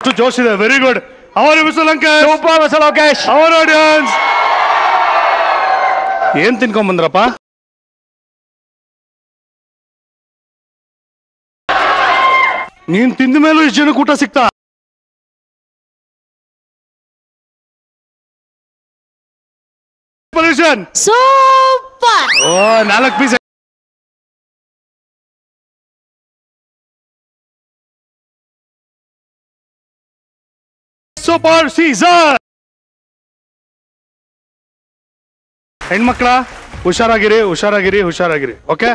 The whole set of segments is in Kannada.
ಜೋಶ್ ಇದೆ ವೆರಿ ಗುಡ್ ಅವರ ವಿಸಲಂಕ ಸೂಪರ್ ಮಿಸ್ಟರ್ ಲೋಕೇಶ್ ಅವರ್ ಆಡಿಯನ್ಸ್ ಏನ್ ತಿನ್ಕೊಂಡ್ ಬಂದ್ರಪ್ಪ ನೀನ್ ತಿಂದ ಮೇಲೂ ಇಷ್ಟು ಜನಕ್ಕೆ ಊಟ ಸಿಗ್ತಾ ಪೊಲ್ಯೂಷನ್ ಸೂಪರ್ ಓ ನಾಲ್ಕು ಪೀಸ್ ಸೂಪರ್ ಸೀಸರ್ ಹೆಣ್ಮಕ್ಳ ಹುಷಾರಾಗಿರಿ ಹುಷಾರಾಗಿರಿ ಹುಷಾರಾಗಿರಿ ಓಕೆ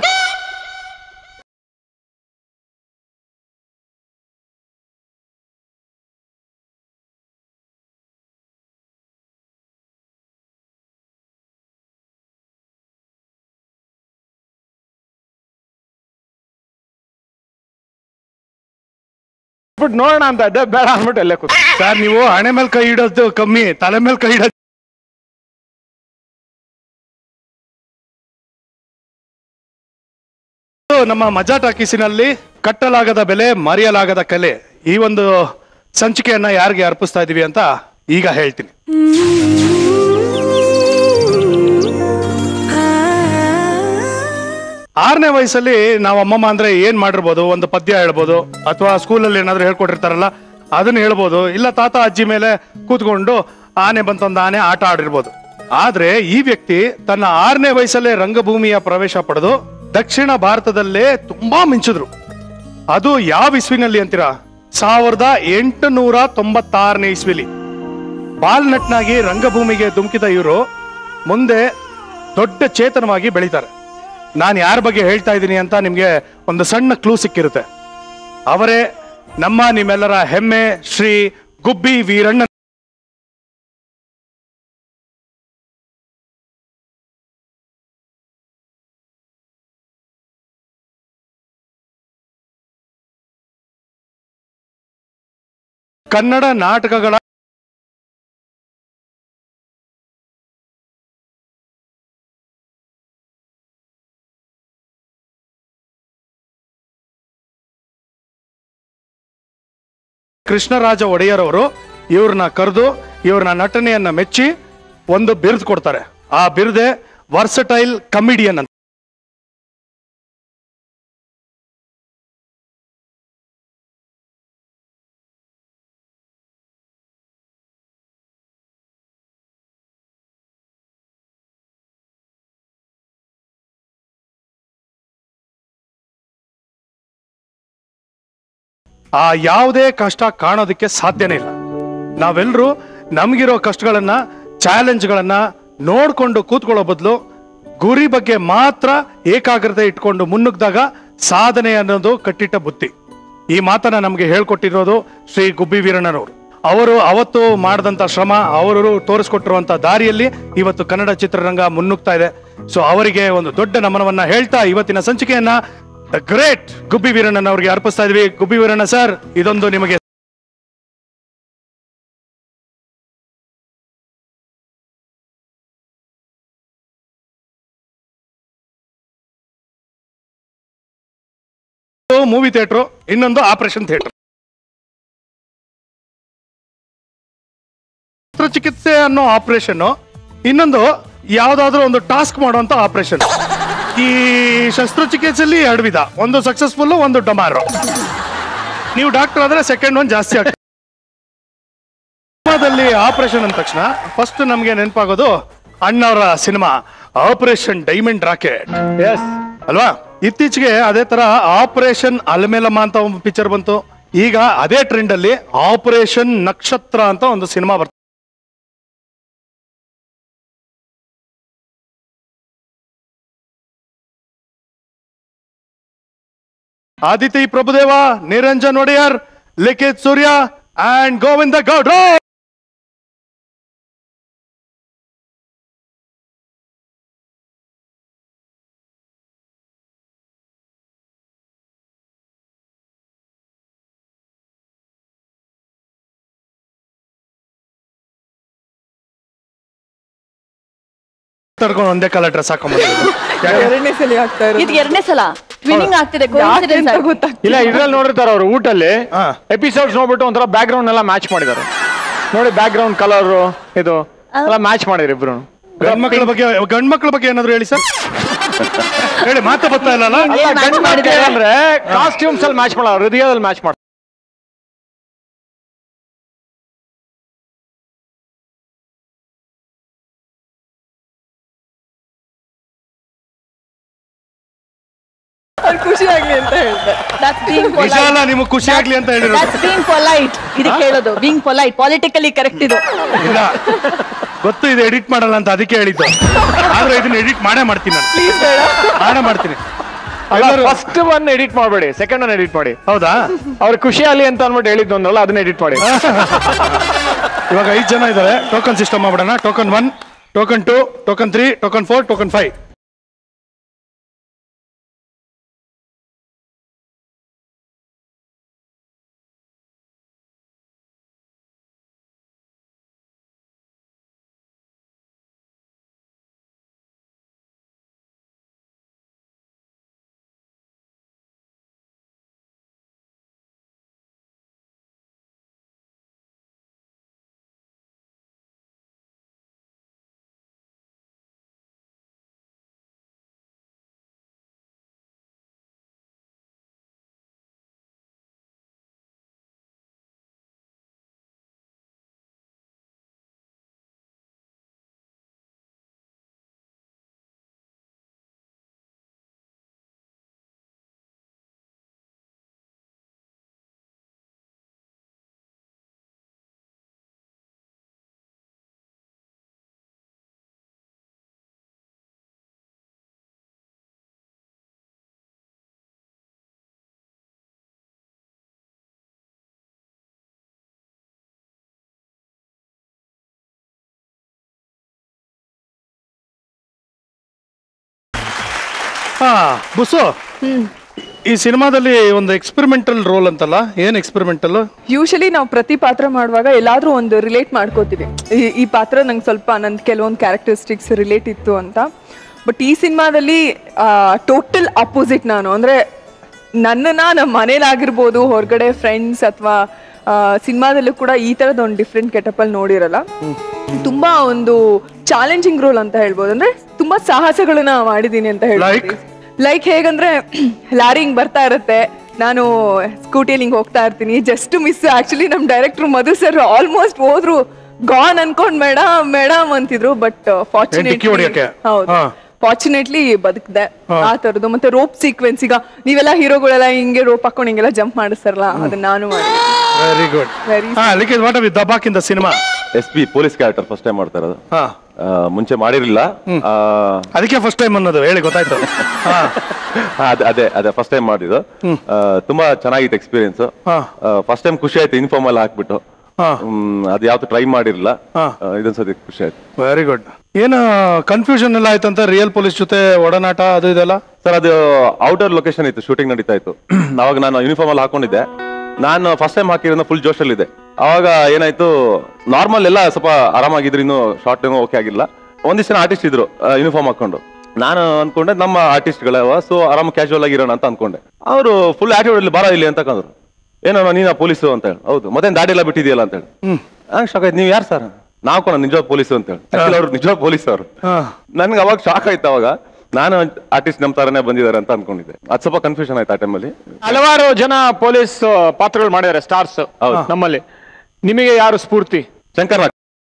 ಬಿಟ್ಟು ನೋಡೋಣ ಅಂತ ಇದ್ದೆ ಬೇಡ ಅಂದ್ಬಿಟ್ಟು ಎಲ್ಲೇ ಕೂತ್ ಸರ್ ನೀವು ಹಣೆ ಮೇಲೆ ಕೈ ಇಡೋದು ಕಮ್ಮಿ ತಲೆ ಮೇಲೆ ಕೈ ಇಡೋದು ನಮ್ಮ ಮಜಾ ಟಾಕೀಸಿನಲ್ಲಿ ಕಟ್ಟಲಾಗದ ಬೆಲೆ ಮರೆಯಲಾಗದ ಕಲೆ ಈ ಒಂದು ಸಂಚಿಕೆಯನ್ನ ಯಾರಿಗೆ ಅರ್ಪಿಸ್ತಾ ಇದೀವಿ ಅಂತ ಈಗ ಹೇಳ್ತೀನಿ ಆರನೇ ವಯಸ್ಸಲ್ಲಿ ನಾವು ಅಮ್ಮಮ್ಮ ಅಂದ್ರೆ ಏನ್ ಮಾಡಿರ್ಬೋದು ಒಂದು ಪದ್ಯ ಹೇಳ್ಬೋದು ಅಥವಾ ಸ್ಕೂಲಲ್ಲಿ ಏನಾದ್ರು ಹೇಳ್ಕೊಟ್ಟಿರ್ತಾರಲ್ಲ ಅದನ್ನ ಹೇಳ್ಬೋದು ಇಲ್ಲ ತಾತ ಅಜ್ಜಿ ಮೇಲೆ ಕೂತ್ಕೊಂಡು ಆನೆ ಬಂತೊಂದು ಆನೆ ಆಟ ಆಡಿರ್ಬೋದು ಆದ್ರೆ ಈ ವ್ಯಕ್ತಿ ತನ್ನ ಆರನೇ ವಯಸ್ಸಲ್ಲೇ ರಂಗಭೂಮಿಯ ಪ್ರವೇಶ ಪಡೆದು ದಕ್ಷಿಣ ಭಾರತದಲ್ಲೇ ತುಂಬಾ ಮಿಂಚಿದ್ರು ಅದು ಯಾವ ಇಸ್ವಿನಲ್ಲಿ ಅಂತೀರಾ ಸಾವಿರದ ಎಂಟುನೂರ ತೊಂಬತ್ತಾರನೇ ಇಸ್ವಿಲಿ ಬಾಲ್ನಟ್ನಾಗಿ ರಂಗಭೂಮಿಗೆ ಧುಮುಕಿದ ಇವರು ಮುಂದೆ ದೊಡ್ಡ ಚೇತನವಾಗಿ ಬೆಳೀತಾರೆ ನಾನು ಯಾರ ಬಗ್ಗೆ ಹೇಳ್ತಾ ಇದ್ದೀನಿ ಅಂತ ನಿಮಗೆ ಒಂದು ಸಣ್ಣ ಕ್ಲೂ ಸಿಕ್ಕಿರುತ್ತೆ ಅವರೇ ನಮ್ಮ ನಿಮ್ಮೆಲ್ಲರ ಹೆಮ್ಮೆ ಶ್ರೀ ಗುಬ್ಬಿ ವೀರಣ್ಣ ಕನ್ನಡ ನಾಟಕಗಳ ಕೃಷ್ಣರಾಜ ಒಡೆಯರ್ ಅವರು ಇವ್ರನ್ನ ಕರೆದು ಇವ್ರನ್ನ ನಟನೆಯನ್ನ ಮೆಚ್ಚಿ ಒಂದು ಬಿರುದು ಕೊಡ್ತಾರೆ ಆ ಬಿರುದೆ ವರ್ಸಟೈಲ್ ಕಮಿಡಿಯನ್ ಅಂತ ಆ ಯಾವುದೇ ಕಷ್ಟ ಕಾಣೋದಕ್ಕೆ ಸಾಧ್ಯನೇ ಇಲ್ಲ ನಾವೆಲ್ಲರೂ ನಮಗಿರೋ ಕಷ್ಟಗಳನ್ನ ಚಾಲೆಂಜ್ಗಳನ್ನ ನೋಡ್ಕೊಂಡು ಕೂತ್ಕೊಳ್ಳೋ ಬದಲು ಗುರಿ ಬಗ್ಗೆ ಮಾತ್ರ ಏಕಾಗ್ರತೆ ಇಟ್ಕೊಂಡು ಮುನ್ನುಗ್ದಾಗ ಸಾಧನೆ ಅನ್ನೋದು ಕಟ್ಟಿಟ್ಟ ಬುತ್ತಿ ಈ ಮಾತನ್ನ ನಮಗೆ ಹೇಳ್ಕೊಟ್ಟಿರೋದು ಶ್ರೀ ಗುಬ್ಬಿ ವೀರಣ್ಣನವರು ಅವರು ಅವತ್ತು ಮಾಡಿದಂತ ಶ್ರಮ ಅವರು ತೋರಿಸ್ಕೊಟ್ಟಿರುವಂತ ದಾರಿಯಲ್ಲಿ ಇವತ್ತು ಕನ್ನಡ ಚಿತ್ರರಂಗ ಮುನ್ನುಗ್ತಾ ಇದೆ ಸೊ ಅವರಿಗೆ ಒಂದು ದೊಡ್ಡ ನಮನವನ್ನ ಹೇಳ್ತಾ ಇವತ್ತಿನ ಸಂಚಿಕೆಯನ್ನ ದ ಗ್ರೇಟ್ ಗುಬ್ಬಿ ವೀರಣ್ಣನ್ ಅವರಿಗೆ ಅರ್ಪಿಸ್ತಾ ಇದೀವಿ ಗುಬ್ಬಿ ವೀರಣ್ಣ ಸರ್ ಇದೊಂದು ನಿಮಗೆ ಮೂವಿ ಥಿಯೇಟರ್ ಇನ್ನೊಂದು ಆಪರೇಷನ್ ಥಿಯೇಟರ್ ಶಸ್ತ್ರಚಿಕಿತ್ಸೆ ಅನ್ನೋ ಆಪರೇಷನ್ ಇನ್ನೊಂದು ಯಾವ್ದಾದ್ರು ಒಂದು ಟಾಸ್ಕ್ ಮಾಡುವಂತ ಆಪರೇಷನ್ ಈ ಶಸ್ತ್ರಚಿಕಿತ್ಸೆಯಲ್ಲಿ ಎರಡು ವಿಧ ಒಂದು ಸಕ್ಸಸ್ಫುಲ್ ಒಂದು ಡಮಾರು ನೀವು ಡಾಕ್ಟರ್ ಆದ್ರೆ ಸೆಕೆಂಡ್ ಒನ್ ಜಾಸ್ತಿ ಆಗ್ತದೆ ಸಿನಿಮಾದಲ್ಲಿ ಆಪರೇಷನ್ ಅಂದ ತಕ್ಷಣ ಫಸ್ಟ್ ನಮ್ಗೆ ನೆನಪಾಗೋದು ಅಣ್ಣವರ ಸಿನಿಮಾ ಆಪರೇಷನ್ ಡೈಮಂಡ್ ರಾಕೆಟ್ ಎಸ್ ಅಲ್ವಾ ಇತ್ತೀಚೆಗೆ ಅದೇ ತರ ಆಪರೇಷನ್ ಅಲ್ಮೇಲಮ್ಮ ಅಂತ ಒಂದು ಪಿಕ್ಚರ್ ಬಂತು ಈಗ ಅದೇ ಟ್ರೆಂಡ್ ಅಲ್ಲಿ ಆಪರೇಷನ್ ನಕ್ಷತ್ರ ಅಂತ ಒಂದು ಸಿನಿಮಾ ಬರ್ತದೆ ಆದಿತ್ಯ ಪ್ರಭುದೇವ ನಿರಂಜನ್ ಒಡೆಯರ್ ಲಿಖಿತ್ ಸೂರ್ಯ ಅಂಡ್ ಗೋವಿಂದ ಗೌಡ್ರು ತಡ್ಕೊಂಡು ಒಂದೇ ಕಲರ್ ಡ್ರೆಸ್ ಹಾಕೊಂಡ್ಬಂದಿರೋದು ಎರಡನೇ ಸಲ ಆಗ್ತಾ ಇದು ಇರೋದು ಎರಡನೇ ಸಲ ಟ್ವಿನಿಂಗ್ ಆಗ್ತಿದೆ ಯಾಕೆ coincidence ಅಂತ ಆಗಿ. ಗೊತ್ತಾಗ್ತಿಲ್ಲ ಇಲ್ಲ ಇದ್ರಲ್ಲಿ ನೋಡಿರ್ತಾರ ಅವ್ರು ಊಟಲ್ಲಿ ಹಾ. ಎಪಿಸೋಡ್ಸ್ ನೋಡ್ಬಿಟ್ಟು ಒಂಥರ ಬ್ಯಾಕ್ ಗ್ರೌಂಡ್ ಎಲ್ಲ ಮ್ಯಾಚ್ ಮಾಡಿದ್ದಾರೆ ನೋಡಿ ಬ್ಯಾಕ್ ಗ್ರೌಂಡ್ ಕಲರ್ ಇದು ಎಲ್ಲ ಮ್ಯಾಚ್ ಮಾಡಿದ್ರು ಇಬ್ರು ಗಂಡ್ಮಕ್ಳ ಬಗ್ಗೆ ಗಂಡ್ಮಕ್ಳ ಬಗ್ಗೆ ಏನಾದ್ರು ಹೇಳಿ ಸರ್ ಹೇಳಿ ಮಾತಾ ಬರ್ತಾ ಇಲ್ಲಲ್ಲ ಏನ್ match ಗಂಡು ಮಾಡಿದ್ದಾರೆ? ಅಂದ್ರೆ ಕಾಸ್ಟ್ಯೂಮ್ಸ್ ಅಲ್ಲಿ ಮ್ಯಾಚ್ ಮಾಡೋ ಹೃದಯದಲ್ಲಿ ಮ್ಯಾಚ್ ಮಾಡ ಅವ್ರ್ ಖುಷಿ ಆಗ್ಲಿ ಅಂತ ಹೇಳ್ದೆ That's being ನಿಜ polite. ಅಲ್ಲ ನಿಮಗೆ ಖುಷಿ ಆಗ್ಲಿ ಅಂತ ಹೇಳಿರೋದು That's being polite. ಇದಕ್ಕೆ ಹೇಳೋದು being polite. Politically correct ಇದು ಇಲ್ಲ ಗೊತ್ತು ಇದು ಎಡಿಟ್ ಮಾಡಲ್ಲ ಅಂತ ಅದಕ್ಕೆ ಹೇಳಿದ್ದು ಆದ್ರೆ ಇದನ್ನ ಎಡಿಟ್ ಮಾಡೇ ಮಾಡ್ತೀನಿ ನಾನು ಪ್ಲೀಸ್ ಬೇಡ ಮಾಡೇ ಮಾಡ್ತೀನಿ ಫಸ್ಟ್ ಒನ್ ಎಡಿಟ್ ಮಾಡಬೇಡಿ ಸೆಕೆಂಡ್ ಒನ್ ಎಡಿಟ್ ಮಾಡಿ ಹೌದಾ ಅವ್ರ ಖುಷಿ ಅಲ್ಲಿ ಅಂತ ಅಂದ್ಬಿಟ್ಟು ಹೇಳಿದ್ದು ಅಂದ್ರಲ್ಲ ಅದನ್ನ ಎಡಿಟ್ ಮಾಡಿ ಇವಾಗ ಐದು ಜನ ಇದ್ದಾರೆ ಟೋಕನ್ ಸಿಸ್ಟಮ್ ಮಾಡ್ಬಿಡೋಣ token one token two token three token four token five ಹಾ ಬುಸ್ಸು ಈ ಸಿನಿಮಾದಲ್ಲಿ ಒಂದು ಎಕ್ಸ್ಪೆರಿಮೆಂಟಲ್ ರೋಲ್ ಅಂತಲ್ಲ ಏನ್ ಎಕ್ಸ್ಪೆರಿಮೆಂಟಲ್ ಯೂಶಲಿ ನಾವು ಪ್ರತಿ ಪಾತ್ರ ಮಾಡುವಾಗ ಎಲ್ಲಾದ್ರೂ ಒಂದು ರಿಲೇಟ್ ಮಾಡ್ಕೋತೀವಿ ಈ- ಈ ಪಾತ್ರ ನಂಗೆ ಸ್ವಲ್ಪ ನಂದು ಕೆಲವೊಂದು ಕ್ಯಾರೆಕ್ಟರಿಸ್ಟಿಕ್ಸ್ ರಿಲೇಟ್ ಇತ್ತು ಅಂತ ಬಟ್ ಈ ಸಿನಿಮಾದಲ್ಲಿ ಟೋಟಲ್ ಅಪೋಸಿಟ್ ನಾನು ಅಂದ್ರೆ ನನ್ನನ್ನ ನಮ್ಮ ಮನೇಲಾಗಿರ್ಬೋದು ಹೊರಗಡೆ ಫ್ರೆಂಡ್ಸ್ ಅಥವಾ ಸಿನಿಮಾದಲ್ಲೂ ಕೂಡ ಈ ತರದ ಒಂದು ಡಿಫ್ರೆಂಟ್ ಕೆಟಪಲ್ಲಿ ನೋಡಿರಲ್ಲ ತುಂಬಾ ಒಂದು ಚಾಲೆಂಜಿಂಗ್ ರೋಲ್ ಅಂತ ಹೇಳ್ಬೋದು ಅಂದ್ರೆ ತುಂಬಾ ಸಾಹಸಗಳನ್ನ ಮಾಡಿದೀನಿ ಅಂತ Like? ಹೇಳ್ಬೋದು ಲೈಕ್ ಹೇಗಂದ್ರೆ ಲಾರಿ ಹಿಂಗ್ ಬರ್ತಾ ಇರುತ್ತೆ ನಾನು ಸ್ಕೂಟಿಯಲ್ಲಿ ಹಿಂಗ್ ಹೋಗ್ತಾ ಇರ್ತೀನಿ ಜಸ್ಟ್ ಮಿಸ್ ಆಕ್ಚುಲಿ ನಮ್ ಡೈರೆಕ್ಟರ್ ಮಧು ಸರ್ ಆಲ್ಮೋಸ್ಟ್ ಹೋದ್ರು ಗಾನ್ ಅನ್ಕೊಂಡ್ ಮೇಡಮ್ ಮೇಡಮ್ ಅಂತಿದ್ರು ಬಟ್ ಡಿಕ್ಕಿ ಹೊಡ್ಯಕ್ಕೆ? ಹೌದು ಹಾ. ಫಾರ್ಚುನೇಟ್ಲಿ ಬದುಕ್ದೆ ಆ ತರದ್ದು ಮತ್ತೆ ರೋಪ್ ಸೀಕ್ವೆನ್ಸ್ ಈಗ ನೀವೆಲ್ಲ ಹೀರೋಗಳೆಲ್ಲ ಹಿಂಗೆ ರೋಪ್ ಹಾಕೊಂಡು ಹಿಂಗೆಲ್ಲ ಜಂಪ್ ಮಾಡಿಸ್ತಾರಲ್ಲ ಅದನ್ನ ನಾನು ಮಾಡಿ ವೆರಿ ಗುಡ್ Very ಹಾ ಲಿಖಿತ್ ವಾಟ್ ವಿ ದಬಾಕ್ in the cinema S P police character first time ಮಾಡ್ತಾ ಇರೋದು ಹಾ ಆ, ಮುಂಚೆ ಮಾಡಿರಲಿಲ್ಲ ಅದಕ್ಕೆ ಫಸ್ಟ್ ಟೈಮ್ ಅನ್ನೋದು ಹೇಳಿ ಗೊತ್ತಾಯ್ತು ಹಾ ಅದೇ ಅದೇ ಅದೇ ಫಸ್ಟ್ ಟೈಮ್ ಮಾಡಿದ್ದು ಆ, ತುಂಬಾ ಚೆನ್ನಾಗಿತ್ತು ಎಕ್ಸ್ಪೀರಿಯನ್ಸ್ ಹಾ. ಫಸ್ಟ್ ಟೈಮ್ ಖುಷಿ ಆಯ್ತು ಯೂನಿಫಾರ್ಮ್ ಎಲ್ಲ ಹಾಕ್ಬಿಟ್ಟು ಹಾ. ಹ್ಮ್, ಅದು ಯಾವತ್ತು ಟ್ರೈ ಮಾಡಿರಲಿಲ್ಲ ಹಾ. ಇದೊಂದ್ ಸತಿ ಖುಷಿ ಆಯ್ತು ವೆರಿ ಗುಡ್ ಏನು ಕನ್ಫ್ಯೂಷನ್ ಎಲ್ಲ ಆಯ್ತಂತ ರಿಯಲ್ ಪೊಲೀಸ್ ಜೊತೆ ಒಡನಾಟ ಅದು ಇದೆಲ್ಲ ಸರ್ ಅದು ಔಟರ್ ಲೊಕೇಶನ್ ಇತ್ತು ಶೂಟಿಂಗ್ ನಡೀತಾ ಇತ್ತು ಅವಾಗ ನಾನು ಯೂನಿಫಾರ್ಮ್ ಅಲ್ಲಿ ಹಾಕೊಂಡಿದ್ದೆ ನಾನು ಫಸ್ಟ್ ಟೈಮ್ ಹಾಕಿರೋದು ಫುಲ್ ಜೋಶಲ್ಲಿ ಇದೆ ಅವಾಗ ಏನಾಯ್ತು ನಾರ್ಮಲ್ ಎಲ್ಲ ಸ್ವಲ್ಪ ಆರಾಮಾಗಿದ್ರು ಇನ್ನು ಶಾರ್ಟ್ ಏನೋ ಓಕೆ ಆಗಿಲ್ಲ ಒಂದಿಷ್ಟು ಜನ ಆರ್ಟಿಸ್ಟ್ ಇದ್ರು ಯೂನಿಫಾರ್ಮ್ ಹಾಕೊಂಡು ನಾನು ಅನ್ಕೊಂಡೆ ನಮ್ಮ ಆರ್ಟಿಸ್ಟ್ಗಳವ ಸೊ ಆರಾಮ ಕ್ಯಾಶುವಲ್ ಆಗಿರೋಣ ಅಂತ ಅನ್ಕೊಂಡೆ ಅವರು ಫುಲ್ ಆಟಿಟ್ಯೂಡ್ ಅಲ್ಲಿ ಬಾರ ಇಲ್ಲಿ ಅಂತ ಕಂದ್ರು ಏನೋ ನೀನಾ ಪೊಲೀಸು ಅಂತ ಹೇಳಿ ಹೌದು ಮತ್ತೆ ದಾಡಿ ಎಲ್ಲ ಬಿಟ್ಟಿದೆಯಲ್ಲ ಅಂತ ಹೇಳಿ ಹಂಗ್ ಶಾಕ್ ಆಯ್ತು ನೀವು ಯಾರು ಸರ್ ನಾವು ಕೊಡ ನಿಜವಾದ ಪೊಲೀಸು ಅಂತ ಹೇಳಿ Actually ಅವ್ರು ನಿಜವಾದ ಪೊಲೀಸ್ ಅವರು ಹಾ ನನ್ಗೆ ಅವಾಗ ಶಾಕ್ ಆಯ್ತು ಅವಾಗ ನಾನು ಆರ್ಟಿಸ್ಟ್ ನಮ್ಮ ತರನೇ ಬಂದಿದ್ದಾರೆ ಅಂತ ಅನ್ಕೊಂಡಿದ್ದೆ ಅದು ಸ್ವಲ್ಪ ಕನ್ಫ್ಯೂಷನ್ ಆಯ್ತು ಆ ಟೈಮಲ್ಲಿ ಹಲವಾರು ಜನ ಪೊಲೀಸ್ ಪಾತ್ರಗಳು ಮಾಡಿದ್ದಾರೆ ಸ್ಟಾರ್ಸ್ ನಮ್ಮಲ್ಲಿ ನಿಮಗೆ ಯಾರು ಸ್ಫೂರ್ತಿ ಶಂಕರ್ ನಾಗ್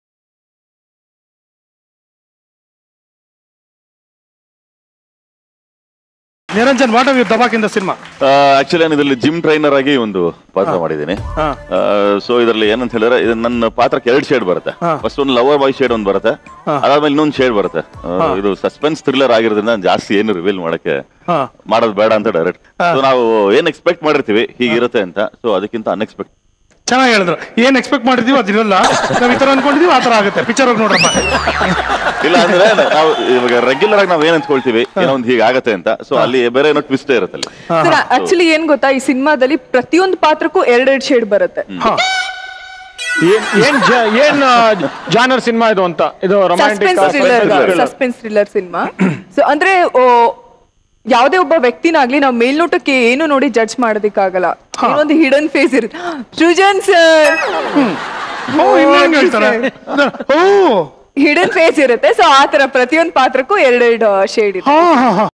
ನಿರಂಜನ್ ವಾಟ್ ವಿ ದಬಾಕ್ ಇನ್ ದ ಸಿನಿಮಾ ಆಕ್ಚುಲಿ ನಾನು ಇದರಲ್ಲಿ ಜಿಮ್ ಟ್ರೈನರ್ ಆಗಿ ಒಂದು ಪಾತ್ರ ಮಾಡಿದ್ದೀನಿ ಹಾ. ಸೊ ಇದರಲ್ಲಿ ಏನಂತ ಹೇಳಿದ್ರೆ ಇದು ನನ್ನ ಪಾತ್ರಕ್ಕೆ ಎರಡು ಶೇಡ್ ಬರುತ್ತೆ ಫಸ್ಟ್ ಒಂದು ಲವರ್ ಬಾಯ್ ಶೇಡ್ ಒಂದು ಬರುತ್ತೆ ಅದಾದ್ಮೇಲೆ ಇನ್ನೊಂದು ಶೇಡ್ ಬರುತ್ತೆ ಆ, ಇದು ಸಸ್ಪೆನ್ಸ್ ಥ್ರಿಲ್ಲರ್ ಆಗಿರೋದ್ರಿಂದ ನಾನು ಜಾಸ್ತಿ ಏನು ರಿವೀಲ್ ಮಾಡಕ್ಕೆ ಹಾ. ಮಾಡೋದು ಬೇಡ ಅಂತ ಡೈರೆಕ್ಟ್ ಸೊ ನಾವು ಏನ್ ಎಕ್ಸ್ಪೆಕ್ಟ್ ಮಾಡಿರ್ತೀವಿ ಹೀಗಿರುತ್ತೆ ಅಂತ ಸೊ ಅದಕ್ಕಿಂತ ಅನ್ಎಕ್ಸ್ಪೆಕ್ಟ್ ಚೆನ್ನಾಗಿ ಹೇಳಿದ್ರು ಏನ್ ಎಕ್ಸ್ಪೆಕ್ಟ್ ಮಾಡಿದೀವಿ ಅದಿರಲ್ಲ ನಾವ್ ಈ ತರ ಅನ್ಕೊಂಡಿದೀವಿ ಆ ತರ ಆಗುತ್ತೆ ಪಿಕ್ಚರ್ ಹೋಗಿ ನೋಡ್ರಪ್ಪ ಇಲ್ಲ ಅಂದ್ರೆ ನಾವು ಇವಾಗ ರೆಗ್ಯುಲರ್ ಆಗಿ ನಾವ್ ಏನ್ ಅನ್ಕೊಳ್ತೀವಿ ಏನೋ ಒಂದು ಹೀಗಾಗತ್ತೆ ಅಂತ ಸೊ ಅಲ್ಲಿ ಬೇರೆ ಏನೋ ಟ್ವಿಸ್ಟ್ ಇರುತ್ತೆ ಅಲ್ಲಿ ಸರ್ ಆಕ್ಚುಲಿ ಏನ್ ಗೊತ್ತಾ ಈ ಸಿನಿಮಾದಲ್ಲಿ ಪ್ರತಿಯೊಂದು ಪಾತ್ರಕ್ಕೂ ಎರಡೆರಡು ಶೇಡ್ ಬರುತ್ತೆ ಹಾ ಏನ್ ಏನ್ ಜ- ಏನ್ ಜಾನರ್ ಸಿನಿಮಾ ಇದು ಅಂತ ಇದು romantic suspense thriller suspense thriller cinema so ಅಂದ್ರೆ ಓ, ಯಾವುದೇ ಒಬ್ಬ ವ್ಯಕ್ತಿನಾಗ್ಲಿ ನಾವು ಮೇಲ್ನೋಟಕ್ಕೆ ಏನು ನೋಡಿ ಜಡ್ಜ್ ಮಾಡೋದಕ್ಕಾಗಲ್ಲ ಏನೊಂದು ಹಿಡನ್ ಫೇಸ್ ಇರುತ್ತೆ ಸೃಜನ್ ಸರ್ ಓ ಇನ್ನೇನ್ ಹೇಳ್ತಾರೆ ಓ ಹಿಡನ್ ಫೇಸ್ ಇರುತ್ತೆ ಸೊ ಆ ತರ ಪ್ರತಿಯೊಂದು ಪಾತ್ರಕ್ಕೂ ಎರಡೆರಡು ಶೇಡ್ ಇದೆ ಹಾ ಹಾ ಹಾ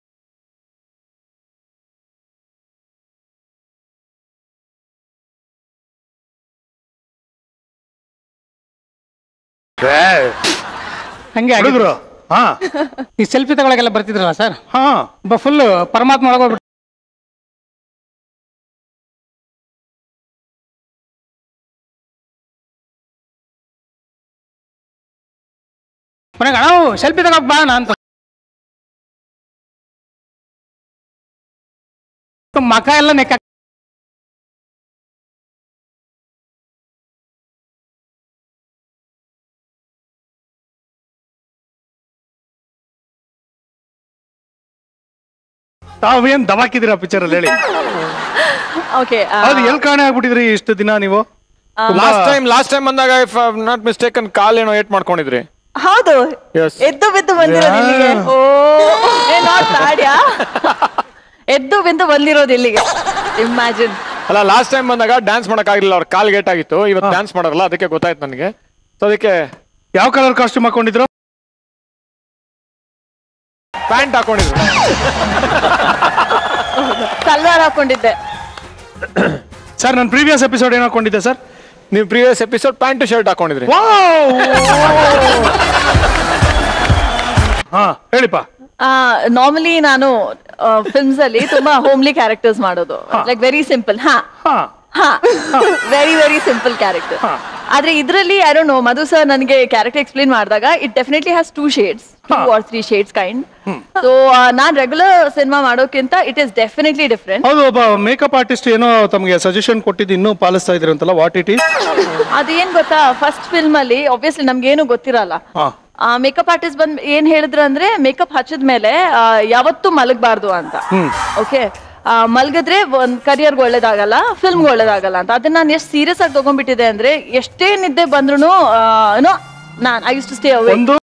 ಹಂಗೆ ಆಗಿದ್ದು. ಹುಡುಗರು ಹಾ ಈ ಸೆಲ್ಫಿ ತಗೊಳಗೆಲ್ಲ ಬರ್ತಿದ್ರಲ್ಲ ಸರ್ ಹಾ ಒಬ್ಬ ಫುಲ್ ಪರಮಾತ್ಮ ಒಳಗೋಗ್ಬಿಟ್ಟು ಮನೆಗೆ ನಾವು ಸೆಲ್ಫಿ ತಗೋಕ್ ಬಾಣ ಅಂತ ಮಕ ಎಲ್ಲ ನೆಕ್ಕ ತಾವೇನ್ ದವಾಕಿದ್ದೀರಾ ಪಿಕ್ಚರ್ ಅಲ್ಲಿ ಹೇಳಿ ಓಕೆ ಹೌದು ಎಲ್ ಕಾಣೆ ಆಗ್ಬಿಟ್ಟಿದ್ರಿ ಇಷ್ಟು ದಿನ ನೀವು ಲಾಸ್ಟ್ ಟೈಮ್ ಲಾಸ್ಟ್ ಟೈಮ್ ಬಂದಾಗ ಇಫ್ ನಾಟ್ ಮಿಸ್ಟೇಕನ್ ಕಾಲ್ ಏನೋ ಏಟ್ ಮಾಡ್ಕೊಂಡಿದ್ರಿ ಹೌದು Yes. ಎದ್ದು ಬಿದ್ದು ಬಂದಿರೋದು ಇಲ್ಲಿಗೆ ಓ ಏ ನಾಟ್ ಬ್ಯಾಡ್ಯಾ ಎದ್ದು ಬಿದ್ದು ಬಂದಿರೋದು ಇಲ್ಲಿಗೆ ಇಮ್ಯಾಜಿನ್ ಅಲ್ಲ ಲಾಸ್ಟ್ ಟೈಮ್ ಬಂದಾಗ ಡ್ಯಾನ್ಸ್ ಮಾಡಕ್ ಆಗಿಲ್ಲ ಅವ್ರ ಕಾಲ್ ಗೇಟ್ ಆಗಿತ್ತು ಇವತ್ತು ಡ್ಯಾನ್ಸ್ ಮಾಡಲ್ಲ ಅದಕ್ಕೆ ಗೊತ್ತಾಯ್ತು ನನಗೆ ಸೊ ಅದಕ್ಕೆ ಯಾವ ಕಲರ್ ಕಾಸ್ಟ್ಯೂಮ್ ಹಾಕೊಂಡಿದ್ರು ಪ್ಯಾಂಟ್ ಹಾಕೊಂಡಿದ್ರು ಸಲ್ವಾರ್ ಹಾಕೊಂಡಿದ್ದೆ ಸರ್ ನನ್ನ ಪ್ರೀವಿಯಸ್ ಎಪಿಸೋಡ್ ಏನ್ ಹಾಕೊಂಡಿದ್ದೆ ಸರ್ ನೀವು ಪ್ರೀವಿಯಸ್ ಎಪಿಸೋಡ್ ಪ್ಯಾಂಟ್ ಶರ್ಟ್ ಹಾಕೊಂಡಿದ್ರಿ ಹಾ ಹೇಳಿಪ್ಪ ನಾರ್ಮಲಿ ನಾನು ಫಿಲ್ಮ್ಸ್ ಅಲ್ಲಿ ತುಂಬಾ ಹೋಮ್ಲಿ ಕ್ಯಾರೆಕ್ಟರ್ಸ್ ಮಾಡೋದು ಲೈಕ್ ವೆರಿ ಸಿಂಪಲ್ ಹಾ ಹಾ ಹಾ ವೆರಿ ವೆರಿ ಸಿಂಪಲ್ ಕ್ಯಾರೆಕ್ಟರ್ ಆದ್ರೆ ಇದ್ರಲ್ಲಿ I don't know Madhu sir ನನಗೆ ಕ್ಯಾರೆಕ್ಟರ್ ಎಕ್ಸ್ಪ್ಲೇನ್ ಮಾಡಿದಾಗ it definitely has two shades two or three shades kind so non regular cinema ಮಾಡೋಕ್ಕಿಂತ ಇಟ್ ಇಸ್ ಡೆಫಿನೆಟ್ಲಿ ಡಿಫ್ರೆಂಟ್ ಹೌದು ಒಬ್ಬ ಮೇಕಪ್ ಆರ್ಟಿಸ್ಟ್ ಏನೋ ತಮಗೆ ಸಜೆಷನ್ ಕೊಟ್ಟಿದ್ದು ಇನ್ನೂ ಪಾಲಿಸ್ತಾ ಇದ್ರಿ ಅಂತಲ್ಲ ವಾಟ್ ಇಟ್ ಈಸ್ ಅದೇನ್ ಗೊತ್ತಾ ಫಸ್ಟ್ ಫಿಲ್ಮ್ ಅಲ್ಲಿ ಆಬ್ವಿಯಸ್ಲಿ ನಮ್ಗೆ ಏನು ಗೊತ್ತಿರಲ್ಲ ಹಾ. ಮೇಕಪ್ ಆರ್ಟಿಸ್ಟ್ ಬಂದ್ ಏನ್ ಹೇಳಿದ್ರು ಅಂದ್ರೆ ಮೇಕಪ್ ಹಚ್ಚಿದ ಮೇಲೆ ಯಾವತ್ತೂ ಮಲಗಬಾರ್ದು ಅಂತ ಓಕೆ ಮಲಗಿದ್ರೆ ಒಂದ್ ಕರಿಯರ್ಗೆ ಒಳ್ಳೇದಾಗಲ್ಲ ಫಿಲ್ಮ್ಗೆ ಒಳ್ಳೇದಾಗಲ್ಲ ಅಂತ ಅದನ್ನ ನಾನು ಎಷ್ಟು ಸೀರಿಯಸ್ ಆಗಿ ತಗೊಂಡ್ಬಿಟ್ಟಿದೆ ಅಂದ್ರೆ ಎಷ್ಟೇ ನಿದ್ದೆ ಬಂದ್ರು ಏನೋ ನಾನ್ I used to stay away ಒಂದು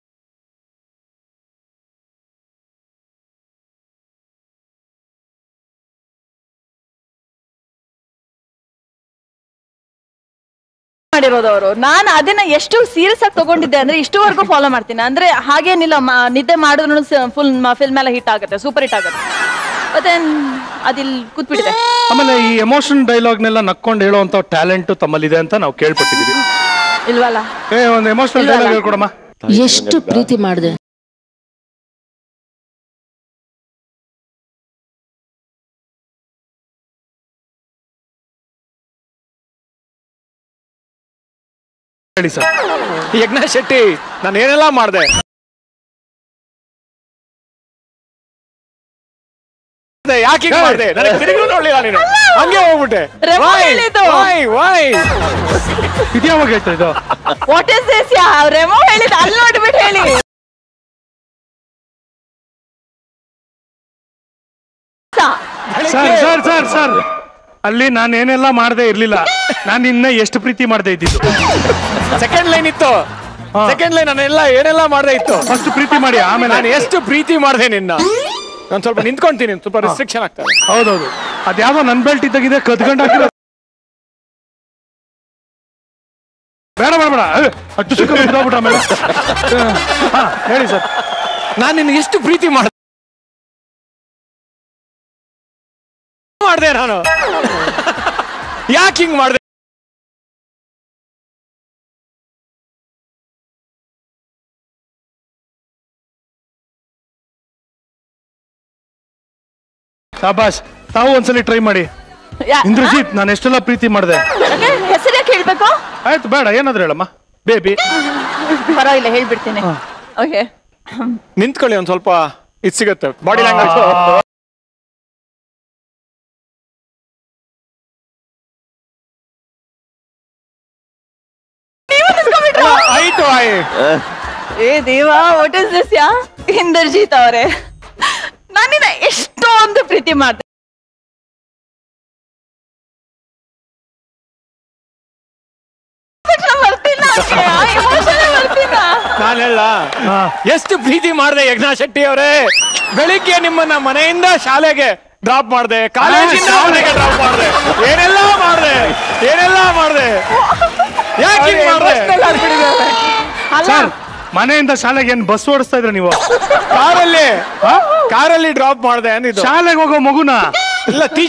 ಮಾಡಿರೋದು ಅವರು ನಾನು ಅದನ್ನ ಎಷ್ಟು ಸೀರಿಯಸ್ ಆಗಿ ತಗೊಂಡಿದ್ದೆ ಅಂದ್ರೆ ಇಷ್ಟುವರೆಗೂ ಫಾಲೋ ಮಾಡ್ತೀನಿ ಅಂದ್ರೆ ಹಾಗೇನಿಲ್ಲ ಮ- ನಿದ್ದೆ ಮಾಡಿದ್ರು ಫುಲ್ ಫಿಲ್ಮ್ ಎಲ್ಲ ಹಿಟ್ ಆಗುತ್ತೆ ಸೂಪರ್ ಹಿಟ್ ಆಗುತ್ತೆ ಮತ್ತೆ ಅದಿಲ್ ಕೂತ್ಬಿಟ್ಟಿದೆ ಆಮೇಲೆ ಈ ಎಮೋಷನ್ ಡೈಲಾಗ್ನೆಲ್ಲ ನಕ್ಕೊಂಡು ಹೇಳುವಂತ ಟ್ಯಾಲೆಂಟ್ ತಮ್ಮಲ್ಲಿದೆ ಅಂತ ನಾವು ಕೇಳ್ಪಟ್ಟಿದೀವಿ ಇಲ್ವಲ್ಲ ಏ ಒಂದು ಎಮೋಷನಲ್ ಡೈಲಾಗ್ ಹೇಳ್ಕೊಡಮ್ಮ ಎಷ್ಟು ಪ್ರೀತಿ ಮಾಡಿದೆ ಹೇಳಿ ಸರ್ ಯಜ್ಞಾಶ್ ಶೆಟ್ಟಿ ನಾನು ಏನೆಲ್ಲ ಮಾಡಿದೆ ಯಾಕೆ ಮಾಡಿದೆ ನನಗೆ ತಿರುಗಿ ನೋಡ್ಲಿಲ್ಲ ನೀನು ಹಂಗೆ ಹೋಗ್ಬಿಟ್ಟೆ ರೆಮೋ Why? ಹೇಳಿದ್ದು. Why? Why? ಇದ್ಯಾವಾಗ ಹೇಳ್ತಾ ಇದು ವಾಟ್ ಇಸ್ ದಿಸ್ ಯಾ ರೆಮೋ ಹೇಳಿದ ಅಲ್ಲಿ ನೋಡ್ಬಿಟ್ಟು ಹೇಳಿ ಸರ್ ಸರ್ ಸರ್ ಸರ್ ಅಲ್ಲಿ ನಾನು ಏನೆಲ್ಲ ಮಾಡದೆ ಇರ್ಲಿಲ್ಲ ನಾನು ಇನ್ನ ಎಷ್ಟು ಪ್ರೀತಿ ಮಾಡದೆ ಇದ್ದಿದ್ದು ಸೆಕೆಂಡ್ ಲೈನ್ ಇತ್ತು ಸೆಕೆಂಡ್ ಲೈನ್ ನಾನೆಲ್ಲ ಏನೆಲ್ಲ ಮಾಡ್ದೆ ಇತ್ತು ಫಸ್ಟ್ ಪ್ರೀತಿ ಮಾಡಿ ಆಮೇಲೆ ನಾನು ಎಷ್ಟು ಪ್ರೀತಿ ಮಾಡ್ದೆ ನಿನ್ನ ನಾನು ಸ್ವಲ್ಪ ನಿಂತ್ಕೊಂತೀನಿ ಸ್ವಲ್ಪ ರಿಸ್ಟ್ರಿಕ್ಷನ್ ಆಗ್ತದೆ ಹೌದೌದು ಅದ್ಯಾವ್ದೋ ನನ್ ಬೆಲ್ಟ್ ಇದ್ದಾಗಿದೆ ಕದ್ಕೊಂಡು ಹಾಕಿರೋ ಬೇಡ ಬೇಡ ಬೇಡ ಏ, ಅಷ್ಟು ಚಿಕ್ಕ ಬಿದ್ದೋಗ್ಬಿಟ್ಟ ಆಮೇಲೆ ಹಾ ಹೇಳಿ ಸರ್ ನಾನು ನಿನ್ನ ಎಷ್ಟು ಪ್ರೀತಿ ಮಾಡ್ದೆ ಮಾಡ್ದೆ ನಾನು ಯಾಕೆ ಹಿಂಗ್ ಮಾಡ್ದೆ ಶಾಬಾಷ್ ತಾವು ಒಂದ್ಸಲಿ ಟ್ರೈ ಮಾಡಿ ಯಾ- ಇಂದ್ರಜಿತ್ ನಾನು ಎಷ್ಟೆಲ್ಲ ಪ್ರೀತಿ ಮಾಡಿದೆ ನನಗೆ ಹೆಸರು ಯಾಕೆ ಹೇಳ್ಬೇಕು ಆಯ್ತು ಬೇಡ ಏನಾದ್ರು ಹೇಳಮ್ಮ ಬೇಬಿ ಪರವಾಗಿಲ್ಲ ಹೇಳ್ಬಿಡ್ತೀನಿ ಓಕೆ ನಿಂತ್ಕೊಳ್ಳಿ ಒಂದ್ ಸ್ವಲ್ಪ ಇದು ಸಿಗುತ್ತೆ ಬಾಡಿ ಲ್ಯಾಂಗ್ವೇಜ್ ಆಯ್ತು ಆಯ್ ಏ ದೇವಾ ವಾಟ್ ಇಸ್ ದಿಸ್ ಯಾ ಇಂದರ್ಜೀತ್ ಅವರೇ ನಾನಿನ್ನ ಎಷ್ಟೊಂದು ಪ್ರೀತಿ ಮಾಡ್ದೆ ಬರ್ತಿಲ್ಲ ಎಮೋಷನ್ ಬರ್ತಿಲ್ಲ ನಾನು ಹೇಳ ಎಷ್ಟು ಪ್ರೀತಿ ಮಾಡಿದೆ ಯಜ್ಞಾ ಶೆಟ್ಟಿ ಅವರೇ ಬೆಳಿಗ್ಗೆ ನಿಮ್ಮನ್ನ ಮನೆಯಿಂದ ಶಾಲೆಗೆ ಡ್ರಾಪ್ ಮಾಡಿದೆ ಕಾಲೇಜಿಂದ ಶಾಲೆ- ಮನೆಗೆ ಡ್ರಾಪ್ ಮಾಡಿದೆ ಏನೆಲ್ಲ ಮಾಡಿದೆ ಏನೆಲ್ಲ ಮಾಡಿದೆ ಯಾಕೆ ಹಿಂಗ್ ಮಾಡಿದೆ Emotional ಆಗ್ಬಿಟ್ಟಿದ್ದಾರೆ. ಸರ್ ಮನೆಯಿಂದ ಶಾಲೆಗೆ ಏನ್ ಬಸ್ ಓಡಿಸ್ತಾ ಇದ್ರ ನೀವು ಕಾರಲ್ಲಿ ಕಾರಲ್ಲಿ ಡ್ರಾಪ್ ಮಾಡಿದೆ ಅಂದಿದ್ದು ಶಾಲೆಗೆ ಹೋಗೋ ಮಗುನ ಇಲ್ಲ ಟೀ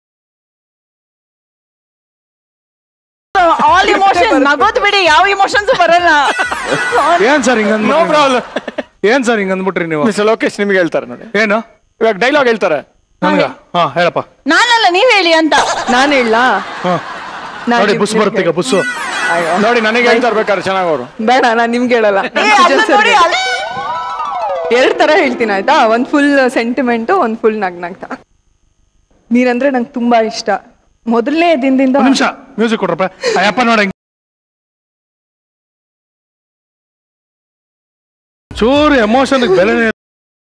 ಆಲ್ ಇಮೋಷನ್ ನಗೋದ್ ಬಿಡಿ ಯಾವ ಇಮೋಷನ್ಸ್ ಬರಲ್ಲ ಏನ್ ಸರ್ ಹಿಂಗ ನೋ ಪ್ರಾಬ್ಲಮ್ ಏನ್ ಸರ್ ಹಿಂಗ ಅಂದ್ಬಿಟ್ರಿ ನೀವು ಮಿಸ್ ಲೋಕೇಶ್ ನಿಮ್ಗೆ ಹೇಳ್ತಾರೆ ನೋಡಿ ಏನು ಇವಾಗ ಡೈಲಾಗ್ ಹೇಳ್ತಾರೆ ನನ್ಗ ಹಾ ಹೇಳಪ್ಪ ನಾನಲ್ಲ ನೀವ್ ಹೇಳಿ ಅಂತ ನಾನ್ ಹೇಳ ಹಾ ನೋಡಿ ಬುಸ್ ಬರುತ್ತೆ ಈಗ ಬುಸ್ಸು ನೋಡಿ ನನಗೆ ಹೇಳ್ತಾ ಇರ್ಬೇಕಾದ್ರೆ ಚೆನ್ನಾಗ್ ಅವರು ಬೇಡ ನಾನ್ ನಿಮ್ಗೆ ಹೇಳಲ್ಲ ಏ, ಅಲ್ಲ ನೋಡಿ ಅಲ್ಲ- ಎರಡ್ ತರ ಹೇಳ್ತೀನಿ ಆಯ್ತಾ ಒಂದ್ ಫುಲ್ ಸೆಂಟಿಮೆಂಟ್ ಒಂದ್ ಫುಲ್ ನಗ್ನಗ್ತ ನೀರಂದ್ರೆ ನಂಗೆ ತುಂಬಾ ಇಷ್ಟ ಮೊದಲನೇ ದಿನದಿಂದ ಒಂದ್ ನಿಮಿಷ ಮ್ಯೂಸಿಕ್ ಕೊಡ್ರಪ್ಪ ಅಯ್ಯಪ್ಪ ನೋಡ ಚೂರು ಎಮೋಷನ್ ಬೆಲೆನೇ ಇಲ್ಲ.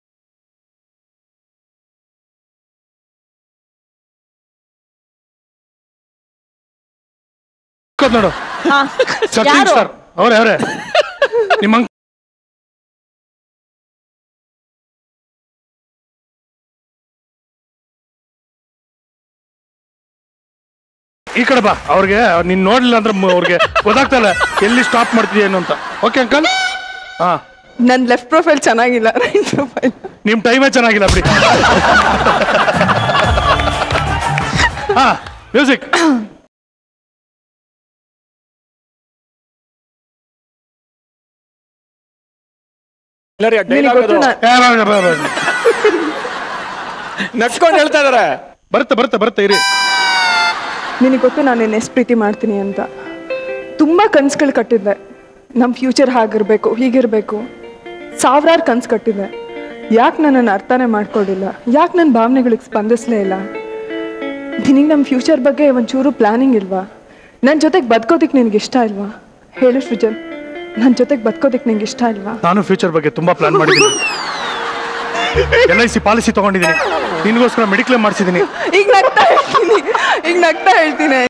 ಕೂತ್ಕೋ ನೋಡು ಹಾ. ಸಚಿನ್ ಯಾರು ಸರ್ ಅವ್ರೆ ಅವ್ರೆ ನಿಮ್ಮ ಅಂಕ್- ಈ ಕಡೆ ಬಾ ಅವ್ರಿಗೆ ನೀನ್ ನೋಡ್ಲಿಲ್ಲ ಅಂದ್ರೆ ಮ- ಅವ್ರಿಗೆ ಗೊತ್ತಾಗ್ತಾ ಇಲ್ಲ ಎಲ್ಲಿ ಸ್ಟಾಪ್ ಮಾಡ್ತೀಯ ಏನು ಅಂತ ಓಕೆ ಅಂಕಲ್ ಹಾ ನನ್ ಲೆಫ್ಟ್ ಪ್ರೊಫೈಲ್ ಚೆನ್ನಾಗಿಲ್ಲ ರೈಟ್ ಪ್ರೊಫೈಲ್ ನಿಮ್ ಟೈಮೇ ಚೆನ್ನಾಗಿಲ್ಲ ಬಿಡಿ ಹಾ ಮ್ಯೂಸಿಕ್ ಡೈಲಾಗ್ ಗೊತ್ತು ನಾನ್- ನಡ್ಸ್ಕೊಂಡು ಹೇಳ್ತಾ ಇದಾರೆ ಬರುತ್ತೆ ಬರುತ್ತೆ ಬರುತ್ತೆ ಇರಿ ನಿನಗೆ ಗೊತ್ತು ನಾನು ನಿನ್ನ ಎಷ್ಟು ಪ್ರೀತಿ ಮಾಡ್ತೀನಿ ಅಂತ ತುಂಬ ಕನ್ಸುಗಳು ಕಟ್ಟಿದ್ದೆ ನಮ್ಮ ಫ್ಯೂಚರ್ ಹಾಗಿರ್ಬೇಕು ಹೀಗಿರಬೇಕು ಸಾವಿರಾರು ಕನ್ಸು ಕಟ್ಟಿದ್ದೆ ಯಾಕೆ ನನ್ನನ್ನು ಅರ್ಥನೇ ಮಾಡ್ಕೊಂಡಿಲ್ಲ ಯಾಕೆ ನನ್ನ ಭಾವನೆಗಳಿಗೆ ಸ್ಪಂದಿಸಲೇ ಇಲ್ಲ ನಿನಗೆ ನಮ್ಮ ಫ್ಯೂಚರ್ ಬಗ್ಗೆ ಒಂಚೂರು ಪ್ಲಾನಿಂಗ್ ಇಲ್ವಾ ನನ್ನ ಜೊತೆಗೆ ಬದುಕೋದಕ್ಕೆ ನಿನಗೆ ಇಷ್ಟ ಇಲ್ವಾ ಹೇಳು ಸೃಜನ್ ನನ್ನ ಜೊತೆಗೆ ಬದುಕೋದಕ್ಕೆ ನಿಂಗೆ ಇಷ್ಟ ಇಲ್ವಾ ನಾನು ಫ್ಯೂಚರ್ ಬಗ್ಗೆ ತುಂಬಾ ಪ್ಲಾನ್ ಮಾಡಿದ್ದೀನಿ ಎಲ್ ಐ ಸಿ ಪಾಲಿಸಿ ತಗೊಂಡಿದ್ದೀನಿ ನಿನ್ಗೋಸ್ಕರ ಮೆಡಿಕ್ಲೇಮ್ ಮಾಡಿಸಿದ್ದೀನಿ ಈಗ ನಗ್ತಾ ಹೇಳ್ತೀನಿ ಈಗ ನಗ್ತಾ ಹೇಳ್ತೀನಿ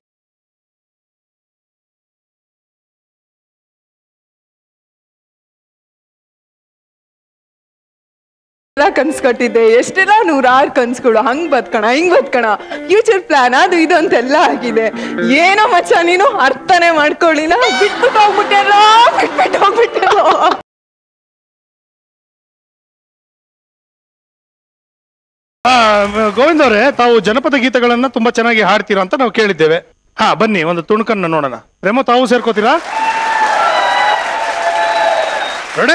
ಎಲ್ಲ ಕನ್ಸ್ ಕಟ್ಟಿದ್ದೆ ಎಷ್ಟೆಲ್ಲ ನೂರಾರು ಕನ್ಸುಗಳು ಹಂಗ್ ಬದ್ಕಣ ಹಿಂಗ್ ಬದ್ಕಣ ಫ್ಯೂಚರ್ ಪ್ಲಾನ್ ಅದು ಇದು ಅಂತೆಲ್ಲ ಆಗಿದೆ ಏನೋ ಮಚ್ಚ ನೀನು ಅರ್ಥನೇ ಮಾಡ್ಕೊಳ್ಳಿಲ್ಲ ಬಿಟ್ಬಿಟ್ಟು ಹೋಗ್ಬಿಟ್ಟೆಲ್ಲೋ ಬಿಟ್ಬಿಟ್ಟು ಹೋಗ್ಬಿಟ್ಟೆಲ್ಲೋ ಆ, ಗೋವಿಂದ್ ಅವರೇ ತಾವು ಜನಪದ ಗೀತೆಗಳನ್ನ ತುಂಬಾ ಚೆನ್ನಾಗಿ ಹಾಡ್ತೀರಾ ಅಂತ ನಾವು ಕೇಳಿದ್ದೇವೆ ಹಾ ಬನ್ನಿ ಒಂದು ತುಣುಕನ್ನ ನೋಡೋಣ ರೆಮೋ ತಾವು ಸೇರ್ಕೋತೀರಾ ರೆಡಿ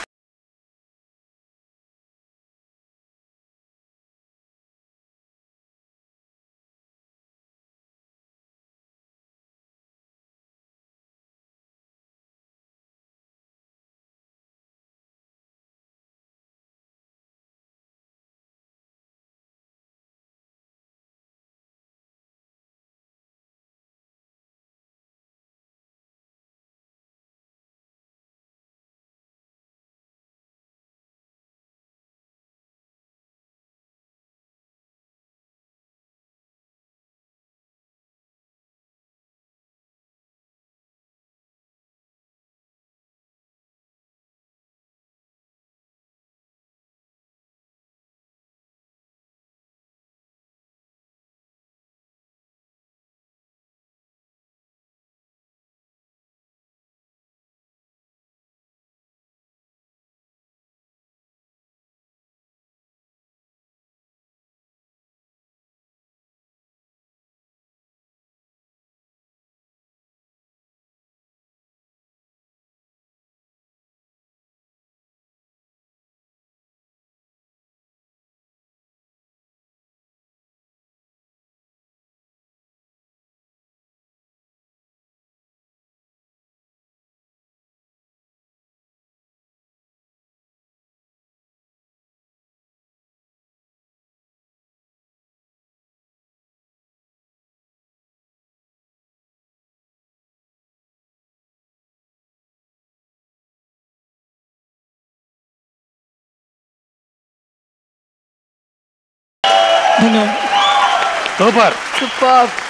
ಸೂಪರ್ ಸೂಪರ್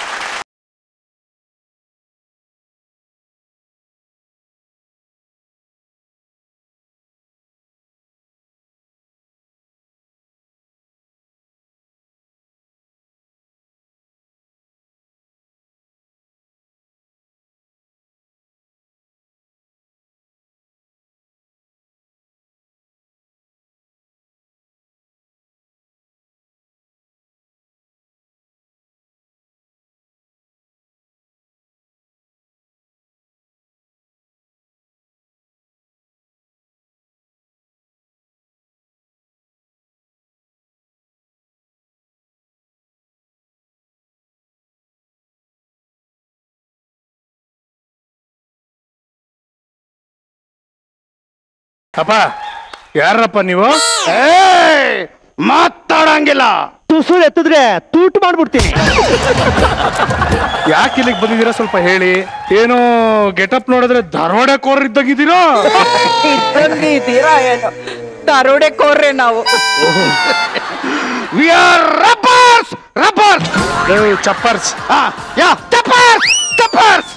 ಅಪ್ಪ ಯಾರಪ್ಪ ನೀವು ಮಾತಾಡಂಗಿಲ್ಲ ತುಸೂರು ಎತ್ತಿದ್ರೆ ತೂಟು ಮಾಡ್ಬಿಡ್ತೀನಿ ಯಾಕೆ ಇಲ್ಲಿಗೆ ಬಂದಿದ್ದೀರಾ ಸ್ವಲ್ಪ ಹೇಳಿ ಏನು ಗೆಟಪ್ ನೋಡಿದ್ರೆ ಧಾರವಾಡ ಕೋರ್ ಇದ್ದಾಗಿದ್ದೀರಾ ಇದ್ದೀರಾ ಏನು ದರೋಡೆ ಕೋರ್ರೆ ನಾವು ವಿ ಆರ್ ರಬ್ಬರ್ಸ್ ರಬ್ಬರ್ಸ್ ಚಪ್ಪರ್ಸ್ ಯಾ ಚಪ್ಪರ್ಸ್ ಚಪ್ಪರ್ಸ್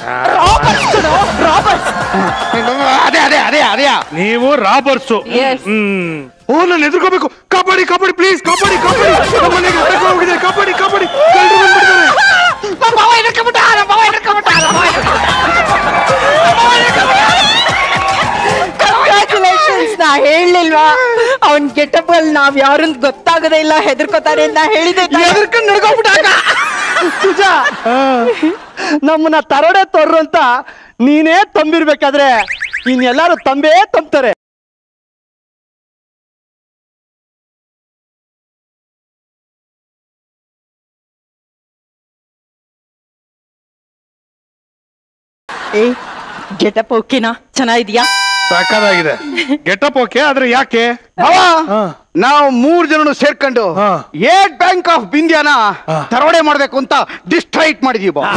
ಅದೇ ಅದೇ ಅದೇ ಅದೇ ನೀವು ರಾಬರ್ಸು Yes. ಹ್ಮ್ ಓ ನಾನು ಎದುರ್ಕೋಬೇಕು ಕಬಡ್ಡಿ ಕಬಡ್ಡಿ ಪ್ಲೀಸ್ ಕಬಡ್ಡಿ ಕಬಡ್ಡಿ ನಮ್ಮ ಮನೆಗೆ ಹೊರಗೆ ಹೋಗಿದೆ ಕಬಡ್ಡಿ ಕಬಡ್ಡಿ ಕಳ್ಳರು ಬಂದ್ಬಿಡ್ತಾರೆ ಕಂಗ್ರ್ಯಾಚುಲೇಷನ್ಸ್ ನಾ ಹೇಳಲಿಲ್ವಾ ಅವನ್ ಗೆಟಪ್ ಅಲ್ಲಿ ನಾವ್ ಯಾರಂತ ಗೊತ್ತಾಗದೇ ಇಲ್ಲ ಹೆದರ್ಕೋತಾರೆ ಅಂತ ನಾ ಹೇಳಿದೆ ಎದುರ್ಕೊಂಡು ನಡ್ಕೊಂಡ್ಬಿಟ್ಟಾಗ ಸುಜ ನಮ್ಮನ್ನ ತರೋಡೆ ತೊರ್ರು ಅಂತ ನೀನೇ ತಂಬಿರ್ಬೇಕಾದ್ರೆ ಇನ್ನೆಲ್ಲಾರು ತಂಬೇ ತಂಬ್ತಾರೆ ಏ ಗೆಟಪ್ ಓಕೆನಾ ಚೆನ್ನಾಗಿದ್ಯಾ ಸಾಕಾಗಿದೆ ಗೆಟಪ್ ಓಕೆ ಆದ್ರೆ ಯಾಕೆ ನಾವು ಮೂರ್ ಜನನು ಸೇರ್ಕೊಂಡು ಹಾ. ಏಟ್ ಬ್ಯಾಂಕ್ ಆಫ್ ಇಂಡಿಯಾನ ತರೋಡೆ ಮಾಡ್ಬೇಕು ಅಂತ ಡಿಸ್ಟ್ರೈಟ್ ಮಾಡಿದೀವಿ ಬಾ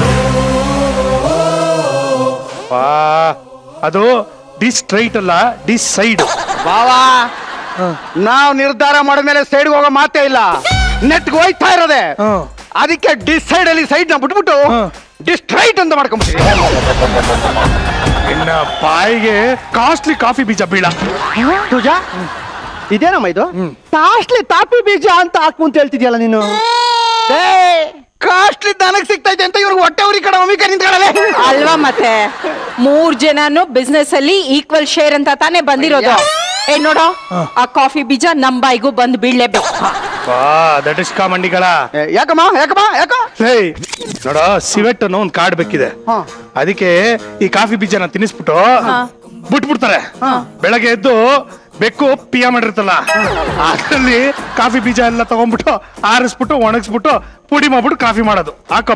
ವಾ, ಅದು ಡಿಸ್ ಸ್ಟ್ರೈಟ್ ಅಲ್ಲ ಡಿಸ್ ಸೈಡ್ ಬಾವಾ ನಾವು ನಿರ್ಧಾರ ಮಾಡಿದ್ಮೇಲೆ ಸೈಡ್ ಹೋಗೋ ಮಾತೇ ಇಲ್ಲ ನೆಟ್ಗೆ ಹೋಯ್ತಾ ಇರೋದೆ ಅದಕ್ಕೆ ಡಿಸೈಡ್ ಅಲ್ಲಿ ಸೈಡ್ ನ ಬಿಟ್ಬಿಟ್ಟು ಡಿಸ್ಟ್ರೈಟ್ ಅಂತ ಮಾಡ್ಕೊಂಡ್ಬಿಟ್ಟಿದ್ದೀವಿ ಇನ್ನ ಬಾಯಿಗೆ ಕಾಸ್ಟ್ಲಿ ಕಾಫಿ ಬೀಜ ಬೀಳ ತುಜಾ ಇದೇನಮ್ಮ ಇದು ಕಾಸ್ಟ್ಲಿ ತಾಪಿ ಬೀಜ ಅಂತ ಹಾಕು ಅಂತ ಹೇಳ್ತಿದ್ಯಲ್ಲ ನೀನು ಕಾಸ್ಟ್ಲಿ ದನಕ್ ಸಿಗ್ತೈತೆ ಅಂತ ಇವ್ರಿಗೆ ಹೊಟ್ಟೆ ಉರಿ ಕಡೆ ಒಮ್ಮೆ ನಿಂತ್ಕೊಳ್ಳಲೆ ಅಲ್ವಾ ಮತ್ತೆ ಮೂರ್ ಜನನು ಬಿಸ್ನೆಸ್ ಅಲ್ಲಿ ಈಕ್ವಲ್ ಶೇರ್ ಅಂತ ತಾನೇ ಬಂದಿರೋದು ಏ ನೋಡೋ ಆ ಕಾಫಿ ಬೀಜ ನಮ್ ಬಾಯಿಗೂ ಬಂದ್ ಬೀಳ್ಲೇಬೇಕು ವಾ ದಟ್ ಇಸ್ ಕಾಮಂಡಿಗಳ ಏ, ಯಾಕಮ್ಮ ಯಾಕಮ್ಮ ಯಾಕ ಹೇ ನೋಡ ಸಿವೆಟ್ ಅನ್ನೋ ಒಂದು ಕಾರ್ಡ್ ಬೇಕಿದೆ ಅದಕ್ಕೆ ಈ ಕಾಫಿ ಬೀಜನ ತಿನ್ನಿಸ್ಬಿಟ್ಟು ಬಿಟ್ಬಿಡ್ತಾರೆ ಬೆಳಗ್ಗೆ ಎದ್ದು ಬೆಕ್ಕು ಪಿಯ ಮಾಡಿರ್ತಲ್ಲ ಅದ್ರಲ್ಲಿ ಕಾಫಿ ಬೀಜ ಎಲ್ಲ ತಗೊಂಡ್ಬಿಟ್ಟು ಆರಿಸ್ಬಿಟ್ಟು ಒಣಗಿಸ್ಬಿಟ್ಟು ಪುಡಿ ಮಾಡ್ಬಿಟ್ಟು ಕಾಫಿ ಮಾಡೋದು ಹಾಕೋ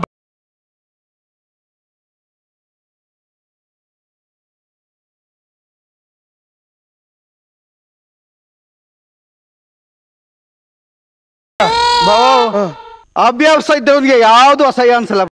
ಅಭ್ಯಾಸ ಇದ್ದವನಿಗೆ ಯಾವ್ದು ಅಸಹ್ಯ ಅನ್ಸಲ್ಲ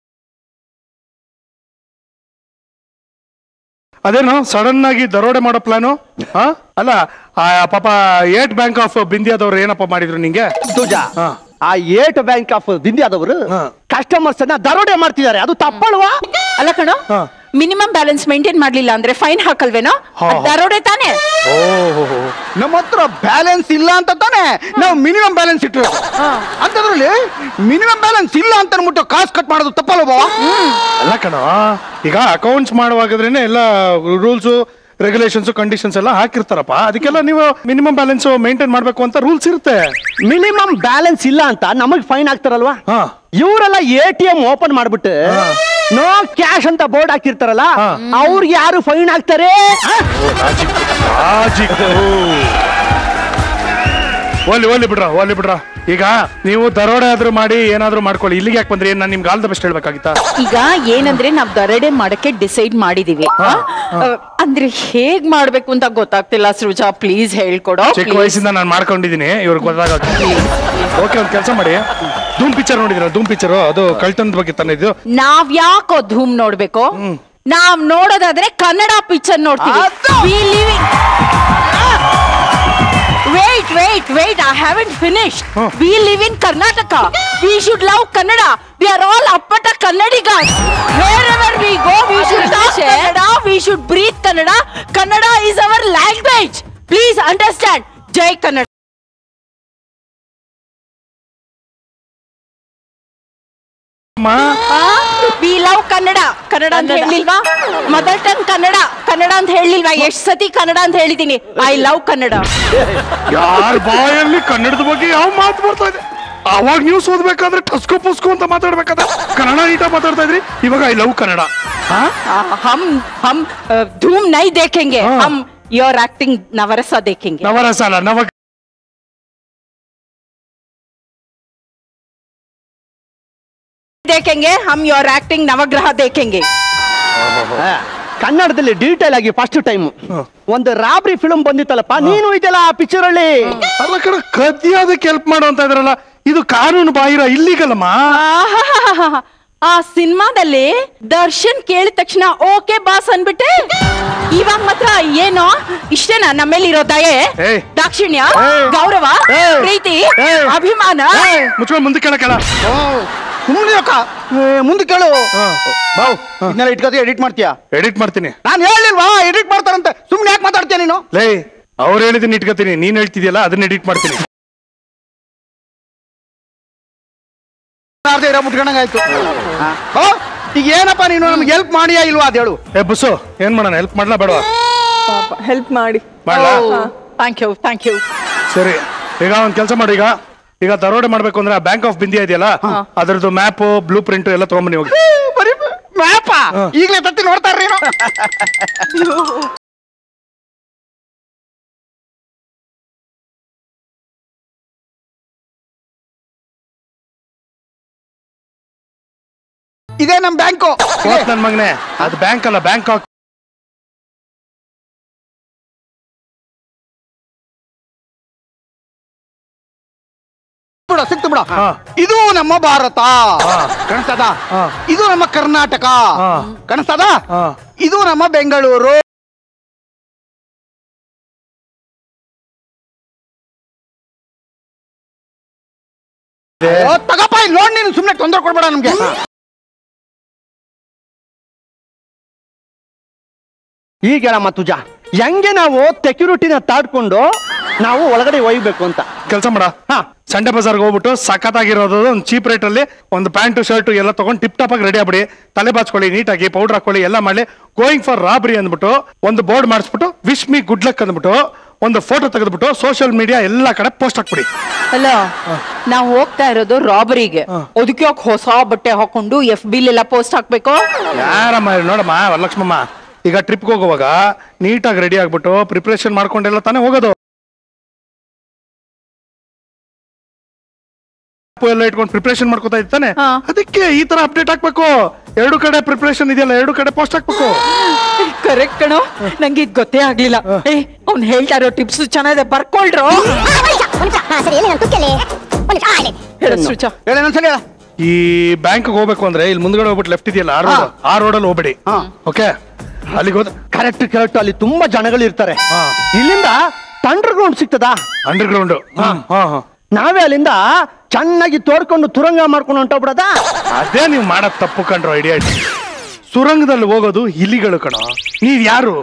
ಅದೇನು ಸಡನ್ ಆಗಿ ದರೋಡೆ ಮಾಡೋ ಪ್ಲಾನು ಹಾ ಅಲ್ಲ ಆ ಪಾಪ ಏಟ್ ಬ್ಯಾಂಕ್ ಆಫ್ ಬಿಂದಿಯಾದವ್ರು ಏನಪ್ಪ ಮಾಡಿದ್ರು ನಿಂಗೆ ತುಜ ಹಾ. ಆ ಏಟ್ ಬ್ಯಾಂಕ್ ಆಫ್ ಬಿಂದಿಯಾದವರು ಹಾ. ಕಸ್ಟಮರ್ಸ್ ಅನ್ನ ದರೋಡೆ ಮಾಡ್ತಿದ್ದಾರೆ ಅದು ತಪ್ಪಲ್ವಾ ಅಲ್ಲ ಕಣೋ ಹಾ. ಮಿನಿಮಮ್ ಬ್ಯಾಲೆನ್ಸ್ ಮೇಂಟೈನ್ ಮಾಡ್ಲಿಲ್ಲ ಅಂದ್ರೆ ಫೈನ್ ಹಾಕಲ್ವೇನೋ ಹಾ. ಅದ್ ದರೋಡೆ ತಾನೇ ಓಹೋ ನಮ್ಮ ಹತ್ರ ಬ್ಯಾಲೆನ್ಸ್ ಇಲ್ಲ ಅಂತ ತಾನೆ ನಾವು ಮಿನಿಮಮ್ ಬ್ಯಾಲೆನ್ಸ್ ಇಟ್ರು ಅಂತದ್ರಲ್ಲಿ ಮಿನಿಮಮ್ ಬ್ಯಾಲೆನ್ಸ್ ಇಲ್ಲ ಅಂತ ಅನ್ಬಿಟ್ಟು ಕಾಸು ಕಟ್ ಮಾಡೋದು ತಪ್ಪಲ್ವಾ ಅಲ್ಲ ಕಣ ಈಗ ಅಕೌಂಟ್ಸ್ ಮಾಡುವಾಗದ್ರೇನೆ ಎಲ್ಲ ರೂಲ್ಸ್ ರೆಗ್ಯುಲೇಷನ್ಸ್ ಕಂಡೀಷನ್ಸ್ ಎಲ್ಲ ಹಾಕಿರ್ತಾರಪ್ಪ ಅದಕ್ಕೆಲ್ಲ ನೀವು ಮಿನಿಮಮ್ ಬ್ಯಾಲೆನ್ಸ್ ಮೇಂಟೈನ್ ಮಾಡ್ಬೇಕು ಅಂತ ರೂಲ್ಸ್ ಇರುತ್ತೆ ಮಿನಿಮಮ್ ಬ್ಯಾಲೆನ್ಸ್ ಇಲ್ಲ ಅಂತ ನಮಗ್ ಫೈನ್ ಹಾಕ್ತಾರಲ್ವಾ ಹಾ ಇವರೆಲ್ಲ ಎ ಟಿ ಎಂ ಓಪನ್ ಮಾಡ್ಬಿಟ್ಟು ನೋ ಕ್ಯಾಶ್ ಅಂತ ಬೋರ್ಡ್ ಹಾಕಿರ್ತಾರಲ್ಲ ಅವ್ರಿಗೆ ಯಾರು ಫೈನ್ ಹಾಕ್ತಾರೆ ಲಾಜಿಕ್ ಒಲ್ಲಿ ಒಲ್ಲಿ ಬಿಡ್ರ ಒಲ್ಲಿ ಬಿಡ್ರ ಈಗ ನೀವು ದರೋಡೆ ಆದ್ರೂ ಮಾಡಿ ಏನಾದ್ರೂ ಮಾಡ್ಕೊಳ್ಳಿ ಇಲ್ಲಿಗೆ ಯಾಕೆ ಬಂದ್ರಿ ಏನ್ ನಾನು ನಿಮ್ಗೆ ಆಲ್ ದ ಬೆಸ್ಟ್ ಹೇಳ್ಬೇಕಾಗಿತ್ತಾ ಈಗ ಏನಂದ್ರೆ ನಾವ್ ದರೋಡೆ ಮಾಡಕ್ಕೆ ಡಿಸೈಡ್ ಮಾಡಿದೀವಿ ಆ, ಅಂದ್ರೆ ಹೇಗ್ ಮಾಡ್ಬೇಕು ಅಂತ ಗೊತ್ತಾಗ್ತಿಲ್ಲ ಸೃಜಾ ಪ್ಲೀಸ್ ಹೇಳ್ಕೊಡೋ ಚಿಕ್ಕ ವಯಸ್ಸಿಂದ ನಾನು ಮಾಡ್ಕೊಂಡಿದ್ದೀನಿ ಇವ್ರಿಗೆ ಗೊತ್ತಾಗುತ್ತೆ ಓಕೆ ಒಂದು ಕೆಲಸ ಮಾಡಿ ಧೂಮ್ ಪಿಕ್ಚರ್ ನೋಡಿದ್ರ ಧೂಮ್ ಪಿಕ್ಚರ್ ಅದು ಕಳ್ತನದ ಬಗ್ಗೆ ತಾನೇ ಇದು ನಾವ್ ಯಾಕೋ ಧೂಮ್ ನೋಡ್ಬೇಕು ನಾವ್ ನೋಡೋದಾದ್ರೆ ಕನ್ನಡ ಪಿಕ್ಚರ್ ನೋಡ್ತೀವಿ wait wait wait I haven't finish we live in Karnataka we should love Kannada we are all ಅಪ್ಪಟ Kannadigas wherever we go we should talk Kannada we should breathe Kannada Kannada is our language please understand ಜೈ ಕನ್ನಡ ವಿ ಲವ್ ಕನ್ನಡ ಕನ್ನಡ ಅಂತ ಹೇಳಿಲ್ವಾ ಮದರ್ ಟಂಗ್ ಕನ್ನಡ ಕನ್ನಡ ಅಂತ ಹೇಳಿಲ್ವಾ ಎಷ್ಟ್ ಸತಿ ಕನ್ನಡ ಅಂತ ಹೇಳಿದೀನಿ ಐ ಲವ್ ಕನ್ನಡ ಯಾರ ಬಾಯಲ್ಲಿ ಕನ್ನಡದ ಬಗ್ಗೆ ಯಾವ ಮಾತು ಬರ್ತಾ ಇದೆ ಅವಾಗ ನ್ಯೂಸ್ ಓದ್ಬೇಕಾದ್ರೆ ಟಸ್ಕೋ ಪುಸ್ಕೋ ಅಂತ ಮಾತಾಡ್ಬೇಕಾದ್ರೆ ಕನ್ನಡ ನೀಟಾಗಿ ಮಾತಾಡ್ತಾ ಇದ್ರಿ ಇವಾಗ ಐ ಲವ್ ಕನ್ನಡ ಆ, ಹಮ್ ಹಮ್ ಆ, ಧೂಮ್ ನೈ ದೇಖೆಂಗೆ ಹಮ್ ಯೋರ್ ಆಕ್ಟಿಂಗ್ ನವರಸ ದೇಖೆಂಗೆ ನವರಸ ಅಲ್ಲ ನವ देखेंगे हम योर एक्टिंग नवग्रह देखेंगे ಕನ್ನಡದಲ್ಲಿ ಡೀಟೇಲ್ ಆಗಿ ಫಸ್ಟ್ ಟೈಮ್ ಒಂದು ರಾಬ್ರಿ ಫಿಲ್ಮ್ ಬಂದಿತ್ತಲ್ಲಪ್ಪ ನೀನು ಇದೆಲ್ಲ ಆ ಪಿಕ್ಚರ್ ಅಲ್ಲಿ ಅಲ್ಲ ಕಡೆ ಕದ್ಯೋದಕ್ಕೆ ಹೆಲ್ಪ್ ಮಾಡು ಅಂತ ಇದ್ರಲ್ಲ ಇದು ಕಾನೂನು ಬಾಹಿರ ಇಲ್ಲಿಗಲ್ಲಮ್ಮ ಆಹಾಹಾಹಾಹಾ. ಆ ಸಿನಿಮಾದಲ್ಲಿ ದರ್ಶನ್ ಕೇಳಿದ ತಕ್ಷಣ ಓಕೆ ಬಾಸ್ ಅನ್ಬಿಟ್ಟೆ ಇವಾಗ ಮಾತ್ರ ಏನೋ ಇಷ್ಟೇನಾ ನಮ್ಮೇಲಿರೋ ದಯೆ ಏಯ್. ದಾಕ್ಷಿಣ್ಯ ಏಯ್. ಗೌರವ ಏಯ್. ಪ್ರೀತಿ ಏಯ್. ಅಭಿಮಾನ ಮುಚ್ಕೊಂಡು ಮುಂದೆ ಕೇಳಕ್ಕಲ್ಲ ಸುಮ್ಮನೆ ಮುಂದೆ ಕೇಳು ಬಾವು ಇದನ್ನೆಲ್ಲ ಇಟ್ಕೋತಿ ಎಡಿಟ್ ಮಾಡ್ತೀಯಾ ಎಡಿಟ್ ಮಾಡ್ತೀನಿ ನಾನು ಹೇಳಿಲ್ವಾ ಎಡಿಟ್ ಮಾಡ್ತಾರಂತೆ ಸುಮ್ಮನೆ ಯಾಕೆ ಮಾತಾಡ್ತೀಯ ನೀನು ಲೇ ಅವ್ರು ಹೇಳಿದನ್ನ ಇಟ್ಕೋತೀನಿ ನೀನ್ ಹೇಳ್ತಿದ್ಯಲ್ಲ ಅದನ್ನ ಎಡಿಟ್ ಮಾಡ್ತೀನಿ ಅರ್ಧ ಇರೋ ಮುಟ್ಕೊಂಡಂಗಾಯ್ತು ಓ ಈಗ ಏನಪ್ಪ ನೀನು ನಮ್ಗೆ ಹೆಲ್ಪ್ ಮಾಡಿಯಾ ಇಲ್ವಾ ಅದ್ ಹೇಳು ಏ ಬಸ್ಸು ಏನ್ ಮಾಡೋಣ ಹೆಲ್ಪ್ ಮಾಡ್ಲಾ ಬೇಡವಾ ಪಾಪ ಹೆಲ್ಪ್ ಮಾಡಿ ಮಾಡ್ಲಾ ಥ್ಯಾಂಕ್ ಯು ಥ್ಯಾಂಕ್ ಯು ಸರಿ ಈಗ ಒಂದ್ ಕೆಲಸ ಮಾಡು ಈಗ ಈಗ ದರೋಡೆ ಮಾಡ್ಬೇಕು ಅಂದ್ರೆ ಆ ಬ್ಯಾಂಕ್ ಆಫ್ ಇಂಡಿಯಾ ಇದೆಯಲ್ಲ ಅದ್ರದ್ದು ಮ್ಯಾಪ್ ಬ್ಲೂ ಪ್ರಿಂಟ್ ಎಲ್ಲ ತಗೊಂಬನ್ನಿ ಹೋಗಿ ಬರೀ ಮ್ಯಾಪ ಈಗಲೇ ತತ್ತಿ ನೋಡ್ತಾ ಇರ್ರಿ ನೀನು ಇದೇ ನಮ್ ಬ್ಯಾಂಕು ಹೋತ್ ನನ್ ಮಗನೆ ಅದು ಬ್ಯಾಂಕ್ ಅಲ್ಲ ಬ್ಯಾಂಕಾಕ್ ಬಿಡ ಸಿಕ್ತು ಬಿಡ ಹಾ. ಇದು ನಮ್ಮ ಭಾರತ ಹಾ. ಕಾಣಿಸ್ತದ ಹಾ. ಇದು ನಮ್ಮ ಕರ್ನಾಟಕ ಹಾ. ಕಾಣಿಸ್ತದ ಹಾ. ಇದು ನಮ್ಮ ಬೆಂಗಳೂರು ಓ, ತಗಪ್ಪ ಇಲ್ಲಿ ನೋಡ್ ನೀನು ಸುಮ್ನೆ ತೊಂದರೆ ಕೊಡ್ಬೇಡ ನಮ್ಗೆ ಈಗ ಹೇಳಮ್ಮ ತುಜ ಹೆಂಗೆ ನಾವು ಸೆಕ್ಯೂರಿಟಿನ ತಾಡ್ಕೊಂಡು ನಾವು ಒಳಗಡೆ ಒಯ್ಬೇಕು ಅಂತ ಕೆಲಸ ಮಾಡ ಹಾ. ಸಂಡೆ ಬಜಾರ್ಗೆ ಹೋಗ್ಬಿಟ್ಟು ಸಖತ್ತಾಗಿರೋದು ಒಂದು ಚೀಪ್ ರೇಟ್ ಅಲ್ಲಿ ಒಂದು ಪ್ಯಾಂಟು ಶರ್ಟ್ ಎಲ್ಲ ತಗೊಂಡು ಟಿಪ್ ಟಾಪ್ ಆಗಿ ರೆಡಿ ಆಗ್ಬಿಡಿ ತಲೆ ಬಾಚ್ಕೊಳ್ಳಿ ನೀಟಾಗಿ ಪೌಡರ್ ಹಾಕೊಳ್ಳಿ ಎಲ್ಲ ಮಾಡಿ ಗೋಯಿಂಗ್ ಫಾರ್ ರಾಬ್ರಿ ಅಂದ್ಬಿಟ್ಟು ಒಂದು ಬೋರ್ಡ್ ಮಾಡಿಸ್ಬಿಟ್ಟು ವಿಶ್ ಮಿ ಗುಡ್ ಲಕ್ ಅಂದ್ಬಿಟ್ಟು ಒಂದು ಫೋಟೋ ತೆಗೆದ್ಬಿಟ್ಟು ಸೋಷಿಯಲ್ ಮೀಡಿಯಾ ಎಲ್ಲ ಕಡೆ ಪೋಸ್ಟ್ ಹಾಕ್ಬಿಡಿ ಅಲ್ಲ ನಾವು ಹೋಗ್ತಾ ಇರೋದು ರಾಬರಿಗೆ ಅದಕ್ಕೆ ಯಾಕೆ ಹೊಸ ಬಟ್ಟೆ ಹಾಕೊಂಡು ಎಫ್ ಬಿಲೆಲ್ಲ ಪೋಸ್ಟ್ ಹಾಕ್ಬೇಕು ಯಾರಮ್ಮ ಇವ್ರು ನೋಡಮ್ಮ ವರಲಕ್ಷ್ಮಮ್ಮ ಈಗ ಟ್ರಿಪ್ಗೆ ಹೋಗುವಾಗ ನೀಟಾಗಿ ರೆಡಿ ಆಗ್ಬಿಟ್ಟು ಪ್ರಿಪ್ರೇಷನ್ ಮಾಡ್ಕೊಂಡೆಲ್ಲ ತಾನೇ ಹೋಗೋದು ಉಪ್ಪು ಎಲ್ಲ ಇಟ್ಕೊಂಡು ಪ್ರಿಪ್ರೇಷನ್ ಮಾಡ್ಕೊತಾ ಇದ್ದಾನೆ ಹಾ. ಅದಕ್ಕೆ ಈ ತರ ಅಪ್ಡೇಟ್ ಹಾಕ್ಬೇಕು ಎರಡು ಕಡೆ ಪ್ರಿಪ್ರೇಷನ್ ಇದೆಯಲ್ಲ ಎರಡು ಕಡೆ ಪೋಸ್ಟ್ ಹಾಕ್ಬೇಕು ಕರೆಕ್ಟ್ ಕಣೋ ನಂಗೆ ಇದ್ ಗೊತ್ತೇ ಆಗ್ಲಿಲ್ಲ ಏ ಅವ್ನ್ ಹೇಳ್ತಾ ಇರೋ ಟಿಪ್ಸ್ ಚೆನ್ನಾಗಿದೆ ಬರ್ಕೊಳ್ರು ಹೇಳು ಸೃಜಾ. ಹೇಳ ಇನ್ನೊಂದ್ಸಲ ಹೇಳ ಈ ಬ್ಯಾಂಕ್ ಹೋಗ್ಬೇಕು ಅಂದ್ರೆ ಇಲ್ಲಿ ಮುಂದ್ಗಡೆ ಹೋಗ್ಬಿಟ್ಟು ಲೆಫ್ಟ್ ಇದೆಯಲ್ಲ ಆ ರೋಡ್ ಆ ರೋಡಲ್ಲಿ ಹೋಗ್ಬೇಡಿ ಹಾ. ಓಕೆ ಅಲ್ಲಿಗೆ ಹೋದ ಕರೆಕ್ಟ್ ಕರೆಕ್ಟ್ ಅಲ್ಲಿ ತುಂಬಾ ಜನಗಳು ಇರ್ತಾರೆ ಹಾ. ಇಲ್ಲಿಂದ ಅಂಡರ್ ಗ್ರೌಂಡ್ ಸಿಗ್ತದಾ ಅಂಡರ್ ಗ್ರೌಂಡ್ ಹಾ ಹಾ ನಾವೇ ಅಲ್ಲಿಂದ ಚೆನ್ನಾಗಿ ತೋಡ್ಕೊಂಡು ತುರಂಗ ಮಾಡ್ಕೊಂಡು ಹೊಂಟೋಗ್ಬಿಡದ ಅದೇ ನೀವು ಮಾಡೋದ್ ತಪ್ಪು ಕಂಡ್ರು ಐಡಿಯಾ ಸುರಂಗದಲ್ಲಿ ಹೋಗೋದು ಇಲಿಗಳು ಕಣ ನೀವ್ ಯಾರು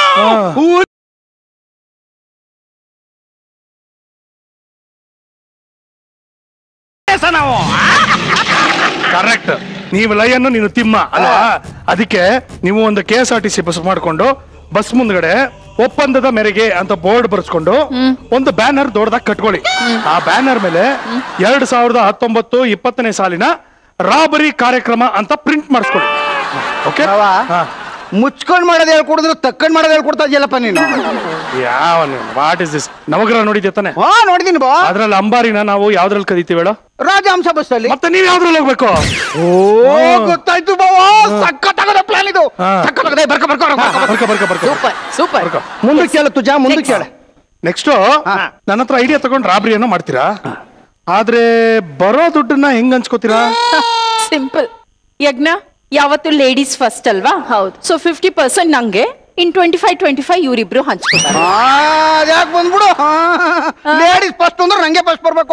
ನಾವು ಕರೆಕ್ಟ್ ನೀವು ಲಯನ್ ನೀನು ತಿಮ್ಮ ಅಲ್ವಾ ಅದಕ್ಕೆ ನೀವು ಒಂದು K S R T C bus ಮಾಡ್ಕೊಂಡು ಬಸ್ ಮುಂದ್ಗಡೆ ಒಪ್ಪಂದದ ಮೇರೆಗೆ ಅಂತ ಬೋರ್ಡ್ ಬರ್ಸ್ಕೊಂಡು ಒಂದು ಬ್ಯಾನರ್ ದೊಡ್ಡದಾಗಿ ಕಟ್ಕೊಳ್ಳಿ ಆ ಬ್ಯಾನರ್ ಮೇಲೆ ಎರಡ್ ಸಾವಿರದ ಹತ್ತೊಂಬತ್ತು ಇಪ್ಪತ್ತನೇ ಸಾಲಿನ ರಾಬರಿ ಕಾರ್ಯಕ್ರಮ ಅಂತ ಪ್ರಿಂಟ್ ಮಾಡಿಸ್ಕೊಳ್ಳಿ ಓಕೆ ಅವ ಮುಚ್ಕೊಂಡ್ ಮಾಡೋದ್ ಹೇಳ್ಕೊಡಿದ್ರು ತಕ್ಕಂಡ್ ಮಾಡೋದ್ ಹೇಳ್ಕೊಡ್ತಾ ಇದೆಯಲ್ಲಪ್ಪ ನೀನು ಯಾವ ವಾಟ್ ಇಸ್ ದಿಸ್ ನವಗ್ರಹ ನೋಡಿದ್ಯ ತಾನೆ ಹಾ ನೋಡಿದೀನಿ ಬಾ ಅದ್ರಲ್ಲಿ ಅಂಬಾರಿನ ನಾವು ಯಾವ್ದ್ರಲ್ಲಿ ಕದೀತೀವಿ ಹೇಳು ರಾಜಹಂಸ ಬಸ್ ಅಲ್ಲಿ ಮತ್ತೆ ನೀವ್ ಯಾವ್ದ್ರಲ್ಲಿ ಹೋಗ್ಬೇಕು ಓ ಗೊತ್ತಾಯ್ತು ಬಾವ ಸಖತ್ತಾಗದ ಪ್ಲಾನ್ ಇದು ಹಾ. ಸಖತ್ತಾಗದೆ ಬರ್ಕ ಬರ್ಕ ಬರ್ಕ ಬರ್ಕ ಬರ್ಕ ಸೂಪರ್ ಸೂಪರ್ ಮುಂದಕ್ಕೆ ಕೇಳು ತುಜಾ ಮುಂದಕ್ಕೆ ಕೇಳ ನೆಕ್ಸ್ಟ್ ನನ್ನ ಹತ್ರ ಐಡಿಯಾ ತಗೊಂಡು ರಾಬ್ರಿಯನ್ನ ಮಾಡ್ತೀರಾ ಆದ್ರೆ ಬರೋ ದುಡ್ಡನ್ನ ಹೆಂಗ್ ಹಂಚ್ಕೋತೀರಾ ಸಿಂಪಲ್ ಯಜ್ಞ ಯಾವತ್ತು ಲೇಡೀಸ್ ಫಸ್ಟ್ ಅಲ್ವಾ ಹೌದು ಸೊ ಫಿಫ್ಟಿ ಪರ್ಸೆಂಟ್ ನಂಗೆ in twenty five twenty five ಇವರಿಬ್ರು ಹಂಚ್ಕೊತಾರೆ ಯಾಕೆ ಬಂದ್ಬಿಡು ಲೇಡೀಸ್ ಫಸ್ಟ್ ಅಂದ್ರೆ ನಂಗೆ ಫಸ್ಟ್ ಬರ್ಬೇಕು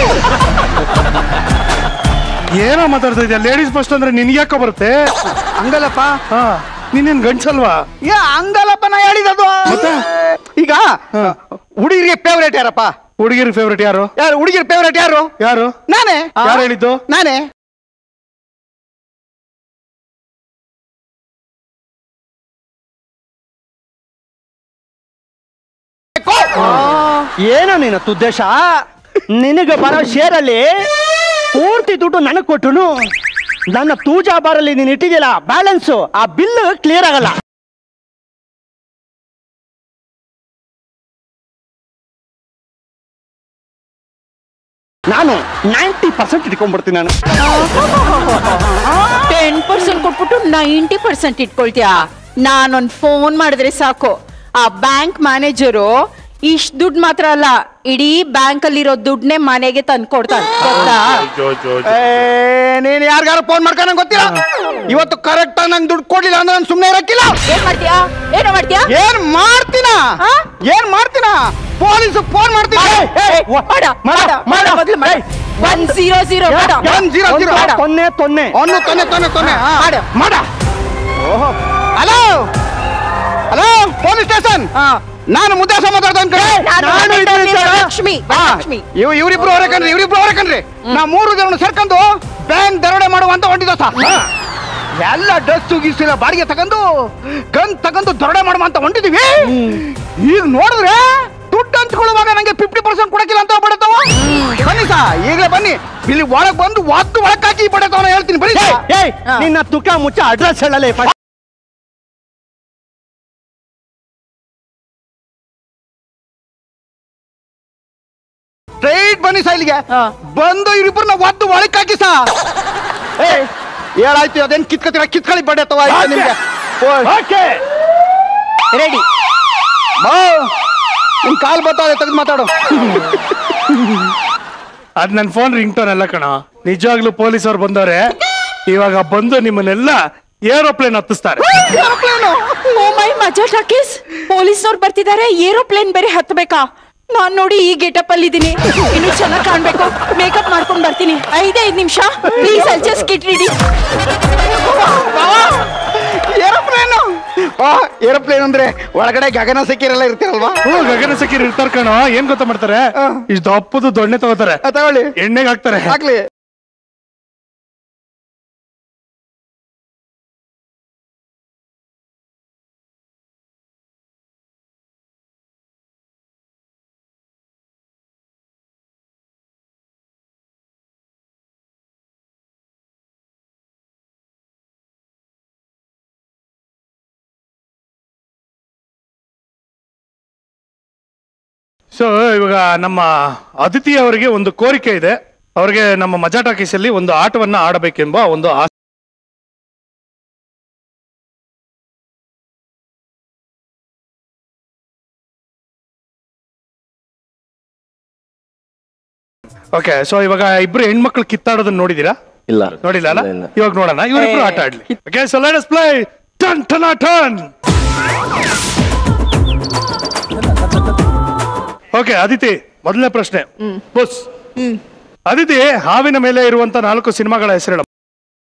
ಏನೋ ಮಾತಾಡ್ತಾ ಇದೆಯಾ ಲೇಡೀಸ್ ಫಸ್ಟ್ ಅಂದ್ರೆ ನಿನ್ಗೆ ಯಾಕೋ ಬರುತ್ತೆ ಹಂಗಲ್ಲಪ್ಪ ಹಾ ನೀನೇನ್ ಗಂಡ್ಸಲ್ವಾ ಏ ಹಂಗಲ್ಲಪ್ಪ ನಾ ಹೇಳಿದದು ಈಗ ಹುಡುಗಿರಿಗೆ ಫೇವ್ರೇಟ್ ಯಾರಪ್ಪ ಹುಡುಗಿರ್ ಫೇವ್ರೇಟ್ ಯಾರು ಯಾರು ಹುಡುಗಿರ್ ಫೇವ್ರೇಟ್ ಯಾರು ಯಾರು ನಾನೇ ಯಾರು ಹೇಳಿದ್ದು ನಾನೇ ಏನೋ ನೀನು ಉದ್ದೇಶ ನಿನಗೆ ಬರೋ ಶೇರಲ್ಲಿ ಪೂರ್ತಿ ದುಡ್ಡು ನನಗೆ ಕೊಟ್ಟರು ನನ್ನ ತೂಜಾ ಬಾರಲ್ಲಿ ನೀನು ಇಟ್ಟಿದ್ಯಲ್ಲ ಬ್ಯಾಲೆನ್ಸ್ ಆ ಬಿಲ್ ಕ್ಲಿಯರ್ ಆಗಲ್ಲ ನಾನು ನೈಂಟಿ ಪರ್ಸೆಂಟ್ ಇಟ್ಕೊಂಡ್ಬಿಡ್ತೀನಿ ನಾನು ಟೆನ್ ಪರ್ಸೆಂಟ್ ಕೊಟ್ಬಿಟ್ಟು ನೈಂಟಿ ಪರ್ಸೆಂಟ್ ಇಟ್ಕೊಳ್ತೀಯಾ ನಾನೊಂದ್ ಫೋನ್ ಮಾಡಿದ್ರೆ ಸಾಕು ಆ ಬ್ಯಾಂಕ್ ಮ್ಯಾನೇಜರು ಇಷ್ಟ್ ದುಡ್ಡು ಮಾತ್ರ ಅಲ್ಲ ಇಡೀ ಬ್ಯಾಂಕ್ ಅಲ್ಲಿರೋ ದುಡ್ಡನ್ನೇ ಮನೆಗೆ ತಂದು ಕೊಡ್ತಾನೆ ಗೊತ್ತಾ ಜೋ ಜೋ ಜೋ. ಏ, ನೀನ್ ಯಾರಿಗಾರ ಫೋನ್ ಮಾಡ್ಕೊಂಡ್ ನಂಗೆ ಗೊತ್ತಿಲ್ಲ ಇವತ್ತು ಕರೆಕ್ಟ್ ಆಗಿ ನಂಗೆ ದುಡ್ಡು ಕೊಡ್ಲಿಲ್ಲ ಅಂದ್ರೆ ನಾನು ಸುಮ್ಮನೆ ಇರಕ್ಕಿಲ್ಲ ಏನ್ ಮಾಡ್ತೀಯಾ ಏನೋ ಮಾಡ್ತೀಯಾ ಏನ್ ಮಾಡ್ತೀನ ಆ? ಏನ್ ಮಾಡ್ತೀನ ಪೊಲೀಸ್ ಫೋನ್ ಮಾಡ್ತೀನಿ ಮಾಡ ಮಾಡ ಮಾಡ ಮೊದ್ಲು ಮಾಡ ಒನ್ ಜೀರೋ ಜೀರೋ ಮಾಡ ಒನ್ ಜೀರೋ ಜೀರೋ ಮಾಡ. ತೊನ್ನೆ ತೊನ್ನೆ ಒಂದು ತೊನೆ ತೊನೆ ತೊನೆ ಹಾ. ಮಾಡು. ಮಾಡ ಹಲೋ ಹಲೋ ಪೊಲೀಸ್ ಸ್ಟೇಷನ್ ನಾನು ಮುದ್ದೆ ಮಾತಾಡ್ತಾನೆ ಕಡೆ ನಾನು ನಾನು ವರಲಕ್ಷ್ಮಿ, ಇದ್ದೀನಿ ಸರ್. ವರಲಕ್ಷ್ಮಿ, ಹಾ. ವರಲಕ್ಷ್ಮಿ. ಇವ್ ಇವ್ರಿಬ್ರು ಅವರೇ ಕಣ್ರಿ ಇವ್ರಿಬ್ರು ಅವರೇ ಕಣ್ರಿ ನಾ ಮೂರು ಜನ ಸೇರ್ಕೊಂಡು ಬ್ಯಾಂಕ್ ದರೋಡೆ ಮಾಡುವಂತ ಹೊಂಟಿದ್ದ ಸರ್ ಎಲ್ಲ ಡ್ರೆಸ್ ಗೀಸಿಲ್ಲ ಬಾಡಿಗೆ ತಗೊಂಡು ಗನ್ ತಗೊಂಡು ದರೋಡೆ ಮಾಡುವಂತ ಹೊಂಟಿದೀವಿ ಈಗ ನೋಡಿದ್ರೆ ದುಡ್ಡು ಹಂಚ್ಕೊಳ್ಳುವಾಗ ನಂಗೆ ಫಿಫ್ಟಿ ಪರ್ಸೆಂಟ್ ಕೊಡಕ್ಕಿಲ್ಲ ಅಂತ ಬಡತಾವ ಬನ್ನಿ ಸಾ ಈಗಲೇ ಬನ್ನಿ ಇಲ್ಲಿ ಒಳಗ್ ಬಂದು ಒದ್ದು ಒಳಕಾಕಿ ಬಡತಾವನ ಹೇಳ್ತೀನಿ ಬನ್ನಿ ಸಾ. ನಿನ್ನ ತುಕ ಮುಚ್ಚ ಅಡ್ರೆಸ್ ಹೇಳಲೇ ಸ್ಟ್ರೈಟ್ ಬನ್ನಿ ಸಾ ಇಲ್ಲಿಗೆ ಹಾ. ಬಂದು ಇವ್ರಿಬ್ರನ್ನ ಒದ್ದು ಒಳಕ್ ಹಾಕಿ ಸಾ ಏ ಹೇಳಾಯ್ತು ಅದೇನ್ ಕಿತ್ಕೊತೀರ ಕಿತ್ಕೊಳ್ಳಿ ಬಡ್ಡೆ ತವ ನಿಮ್ಗೆ ರೆಡಿ ಬಾ ನಿನ್ ಕಾಲ್ ಬರ್ತಾವೆ ತೆಗೆದು ಮಾತಾಡು ಅದ್ ನನ್ ಫೋನ್ ರಿಂಗ್ ಟೋನ್ ಅಲ್ಲ ಕಣ ನಿಜವಾಗ್ಲೂ ಪೊಲೀಸ್ ಅವ್ರು ಬಂದವ್ರೆ ಇವಾಗ ಬಂದು ನಿಮ್ಮನ್ನೆಲ್ಲ ಏರೋಪ್ಲೇನ್ ಹತ್ತಿಸ್ತಾರೆ ಓ ಮೈ ಮಜಾ ಟಾಕೀಸ್ ಪೊಲೀಸ್ನವ್ರು ಬರ್ತಿದ್ದಾರೆ ಏರೋಪ್ಲೇನ್ ಬೇರೆ ಹತ್ತಬೇಕಾ ನಾನ್ ನೋಡಿ ಈ ಗೆಟಪ್ ಅಲ್ಲಿ ಇದೀನಿ ಇನ್ನು ಚೆನ್ನಾಗಿ ಕಾಣ್ಬೇಕು ಮೇಕಪ್ ಮಾಡ್ಕೊಂಡ್ ಬರ್ತೀನಿ ಐದೇ ಐದ್ ನಿಮಿಷ please I just get ready aeroplane aeroplane ಅಂದ್ರೆ ಒಳಗಡೆ ಗಗನ ಸೆಕ್ಕಿರೆಲ್ಲ ಇರ್ತಿರಲ್ವಾ ಹ್ಞೂ ಗಗನ ಸಖಿರ್ ಇರ್ತಾರ ಕಣ ಏನ್ ಗೊತ್ತಾ ಮಾಡ್ತಾರೆ ಇಷ್ಟು ದಪ್ಪದು ದೊಣ್ಣೆ ತಗೋತಾರೆ ಆ, ತಗೊಳ್ಳಿ ಎಣ್ಣೆಗೆ ಹಾಕ್ತಾರೆ ಹಾಕ್ಲಿ ಸೊ ಇವಾಗ ನಮ್ಮ ಅತಿಥಿ ಅವರಿಗೆ ಒಂದು ಕೋರಿಕೆ ಇದೆ ಅವರಿಗೆ ನಮ್ಮ ಮಜಾ ಟಾಕೀಸ್ ಅಲ್ಲಿ ಒಂದು ಆಟವನ್ನ ಆಡಬೇಕೆಂಬ ಒಂದು ಆಸೆ ಓಕೆ ಸೊ ಇವಾಗ ಇಬ್ರು ಹೆಣ್ಮಕ್ಳು ಕಿತ್ತಾಡೋದನ್ನ ನೋಡಿದೀರಾ ಇಲ್ಲ ನೋಡಿಲ್ಲ ಅಲ್ಲ ಇಲ್ಲ, ಇಲ್ಲ. ಇವಾಗ ನೋಡೋಣ ಇವರಿಬ್ರು ಆಟ ಆಡ್ಲಿ okay so let us play ಟನ್ ಟನ್ ಟನ್ ಓಕೆ ಅದಿತಿ ಮೊದಲನೇ ಪ್ರಶ್ನೆ ಬಸ್ ಅದಿತಿ ಹಾವಿನ ಮೇಲೆ ಇರುವಂತ ನಾಲ್ಕು ಸಿನಿಮಾಗಳ ಹೆಸರು ಹೇಳು.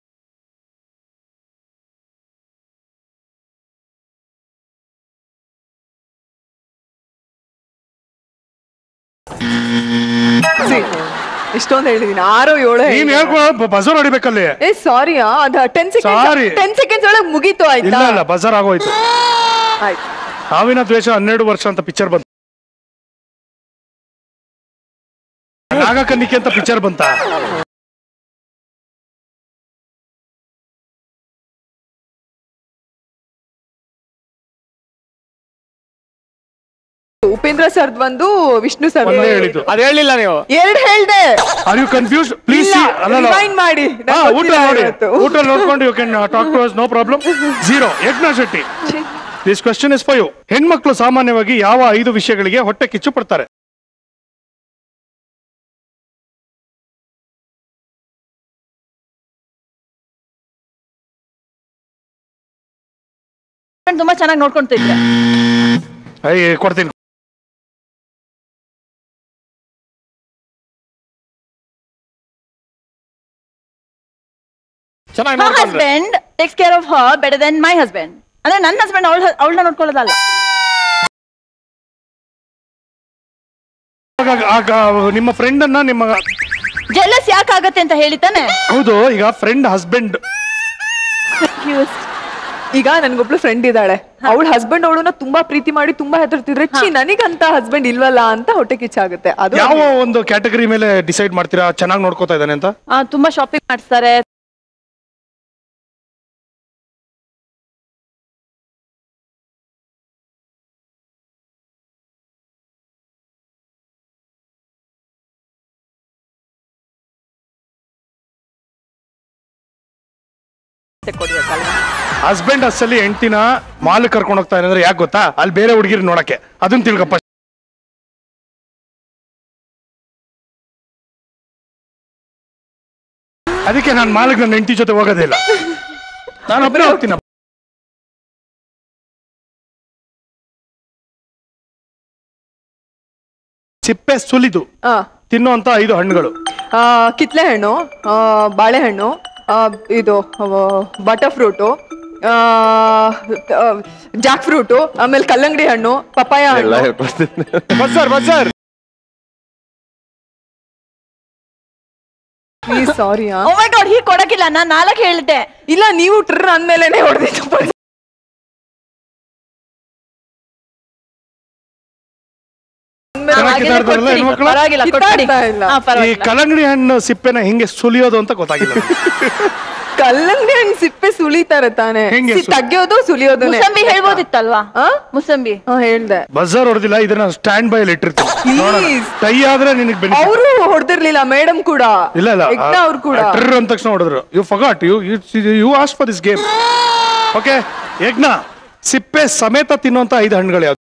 ಇಷ್ಟೊಂದು ಹೇಳಿದೀನಿ ಆರು ಏಳು ನೀನ್ ಹೇಳ್ಕೊ ಬಜಾರ್ ಹೊಡಿಬೇಕಲ್ಲಿ ಏ ಸಾರಿ ಅದ ten Sorry. Seconds ten seconds ಒಳಗೆ ಮುಗೀತು ಇಲ್ಲ ಆಯ್ತಾ ಇಲ್ಲ ಬಜಾರ್ ಆಗೋಯ್ತು ಆಯ್ತು ಹಾವಿನ ದ್ವೇಷ ಹನ್ನೆರಡು ವರ್ಷ ಅಂತ ಪಿಕ್ಚರ್ ಬಂತು ನಾಗಕನ್ನಿಕೆ ಅಂತ ಪಿಕ್ಚರ್ ಬಂತ ಉಪೇಂದ್ರ ಸರ್ದ್ ಒಂದು ವಿಷ್ಣು ಸರ್ ಒಂದೇ ಹೇಳಿದ್ದು ಅದ್ ಹೇಳಿಲ್ಲ ನೀವು ಎರಡ್ ಹೇಳ್ದೆ ಆರ್ ಯು ಕನ್ಫ್ಯೂಸ್ ಪ್ಲೀಸ್ ಇಲ್ಲ, ಅಲ್ಲ remind ಮಾಡಿ. ನಂಗ್ ಹಾ, ಊಟ ಗೊತ್ತಿಲ್ಲ ನೋಡಿ ಇವತ್ತು. ಊಟ ನೋಡ್ಕೊಂಡು you can talk to us no problem zero Yagna Shetty this question is for you ಹೆಣ್ಮಕ್ಳು ಸಾಮಾನ್ಯವಾಗಿ ಯಾವ ಐದು ವಿಷಯಗಳಿಗೆ ಹೊಟ್ಟೆ ಕಿಚ್ಚು ಪಡ್ತಾರೆ ತುಂಬಾ ಚೆನ್ನಾಗಿ ನೋಡ್ಕೊಂತಿದ್ರೆ ಐ ಕೊಡ್ತೀನಿ ಚೆನ್ನಾಗಿ her ನೋಡ್ಕೊಂಡ್ರೆ husband takes care of her better than my husband ಅಂದ್ರೆ ನನ್ನ ಹಸ್ಬೆಂಡ್ ಅವಳ ಅವಳನ್ನ ನೋಡ್ಕೊಳ್ಳೋದಲ್ಲ ಆಗ- ಆಗ ನಿಮ್ಮ ಫ್ರೆಂಡ್ ಅನ್ನ ನಿಮ್ಮ ಜೆಲಸ್ ಯಾಕಾಗತ್ತೆ ಅಂತ ಹೇಳಿತಾನೆ ಹೌದು ಈಗ ಫ್ರೆಂಡ್ ಹಸ್ಬೆಂಡ್ ಈಗ ನನ್ಗೊಬ್ಳು ಫ್ರೆಂಡ್ ಇದ್ದಾಳೆ ಅವಳ ಹಸ್ಬೆಂಡ್ ಅವಳನ್ನ ತುಂಬಾ ಪ್ರೀತಿ ಮಾಡಿ ತುಂಬಾ ಹೆದರ್ತಿದ್ರೆ ಚಿ ನನಗಂತ ಹಸ್ಬೆಂಡ್ ಇಲ್ವಲ್ಲ ಅಂತ ಹೊಟ್ಟೆ ಕಿಚ್ಚಾಗುತ್ತೆ ಅದು ಯಾವ ಒಂದು ಕ್ಯಾಟಗರಿ ಮೇಲೆ ಡಿಸೈಡ್ ಮಾಡ್ತೀರಾ ಚೆನ್ನಾಗಿ ನೋಡ್ಕೋತಾ ಇದ್ದಾನೆ ಅಂತ ಆ, ತುಂಬಾ ಶಾಪಿಂಗ್ ಮಾಡಿಸ್ತಾರೆ ಕೊಡ್ಬೇಕಲ್ವಾ ಹಸ್ಬೆಂಡ್ ಅಸಲಿ ಹೆಂಡತಿನ ಮಾಲ್ ಕರ್ಕೊಂಡು ಹೋಗ್ತಾನೆ ಅಂದ್ರೆ ಯಾಕೆ ಗೊತ್ತಾ ಅಲ್ಲಿ ಬೇರೆ ಹುಡುಗಿರ್ ನೋಡಕ್ಕೆ ಅದನ್ನ ತಿಳ್ಕಪ್ಪ ಅದಕ್ಕೆ ನಾನು ಮಾಲ್ಗೆ ನನ್ನ ಹೆಂಡತಿ ಜೊತೆ ಹೋಗೋದೇ ಇಲ್ಲ ನಾನು ಒಬ್ಬನೇ ಹೋಗ್ತೀನಿ ಸಿಪ್ಪೆ ಸುಲಿದು ಆ, ತಿನ್ನುವಂತ ಐದು ಹಣ್ಣುಗಳು ಆ, ಕಿತ್ಲೆ ಹಣ್ಣು ಆ, ಬಾಳೆಹಣ್ಣು ಆ, ಇದು ಬಟರ್ ಫ್ರೂಟು ಜಾಕ್ ಫ್ರೂಟು ಆಮೇಲೆ ಕಲ್ಲಂಗಡಿ ಹಣ್ಣು ಪಪಾಯ ಎಲ್ಲ ಹಣ್ಣು ಹೇಳ್ಕೊಡ್ತೀನಿ buzzer buzzer please sorry oh my god ಹೀಗೆ ಕೊಡಕ್ಕಿಲ್ಲ ನಾನ್ ನಾಲ್ಕು ಹೇಳಿದ್ದೆ ಇಲ್ಲ ನೀವು ಟ್ರ್ ಅಂದ್ಮೇಲೆನೆ ಹೊಡೆದಿತ್ತು ಚೆನ್ನಾಗಿ ಕಿತ್ತಾಡ್ತಾರಲ್ಲ ಹೆಣ್ಮಕ್ಳು? ಪರವಾಗಿಲ್ಲ ಕೊಟ್ಬಿಡಿ ಕಿತ್ತಾಡ್ತಾ ಇಲ್ಲ. ಹಾ, ಈ ಪರವಾಗಿಲ್ಲ ಕಲ್ಲಂಗಡಿ ಹಣ್ಣು ಸಿಪ್ಪೆನ ಹಿಂಗೆ ಸುಲಿಯೋದು ಅಂತ ಗೊತ್ತಾಗಿಲ್ಲ ಕಲ್ಲಂಗಡಿ ಹಣ್ಣು ಸಿಪ್ಪೆ ಸುಲಿತಾರೆ ತಾನೆ ಹೆಂಗೆ ಸಿ- ಸು- ತೆಗ್ಯೋದು ಸುಲಿಯೋದು ಮುಸಂಬಿ ಹೇಳ್ಬೋದಿತ್ತಲ್ವಾ ಆ? ಮುಸಂಬಿ ಹಾ ಹೇಳ್ದೆ ಬಜಾರ್ ಹೊಡೆದಿಲ್ಲ ಇದನ್ನ ಸ್ಟ್ಯಾಂಡ್ ಬೈ ಅಲ್ಲಿ ಇಟ್ಟಿರ್ತೀನಿ ನೋಡೋಣ. Please. ಟೈ ಆದ್ರೆ ನಿನಗೆ ಬೆನಿಫಿಟ್ ಅವರು ಹೊಡೆದಿರ್ಲಿಲ್ಲ ಮೇಡಮ್ ಕೂಡ ಇಲ್ಲ ಇಲ್ಲ ಯಜ್ಞ ಅವ್ರು ಕೂಡ ಟ್ರಿರ್ ಅಂದ ತಕ್ಷಣ ಹೊಡೆದ್ರು you forgot you you asked for this game okay ಯಜ್ಞ ಸಿಪ್ಪೆ ಸಮೇತ ತಿನ್ನುವಂತ ಐದು ಹಣ್ಣುಗಳು ಯಾವ್ದು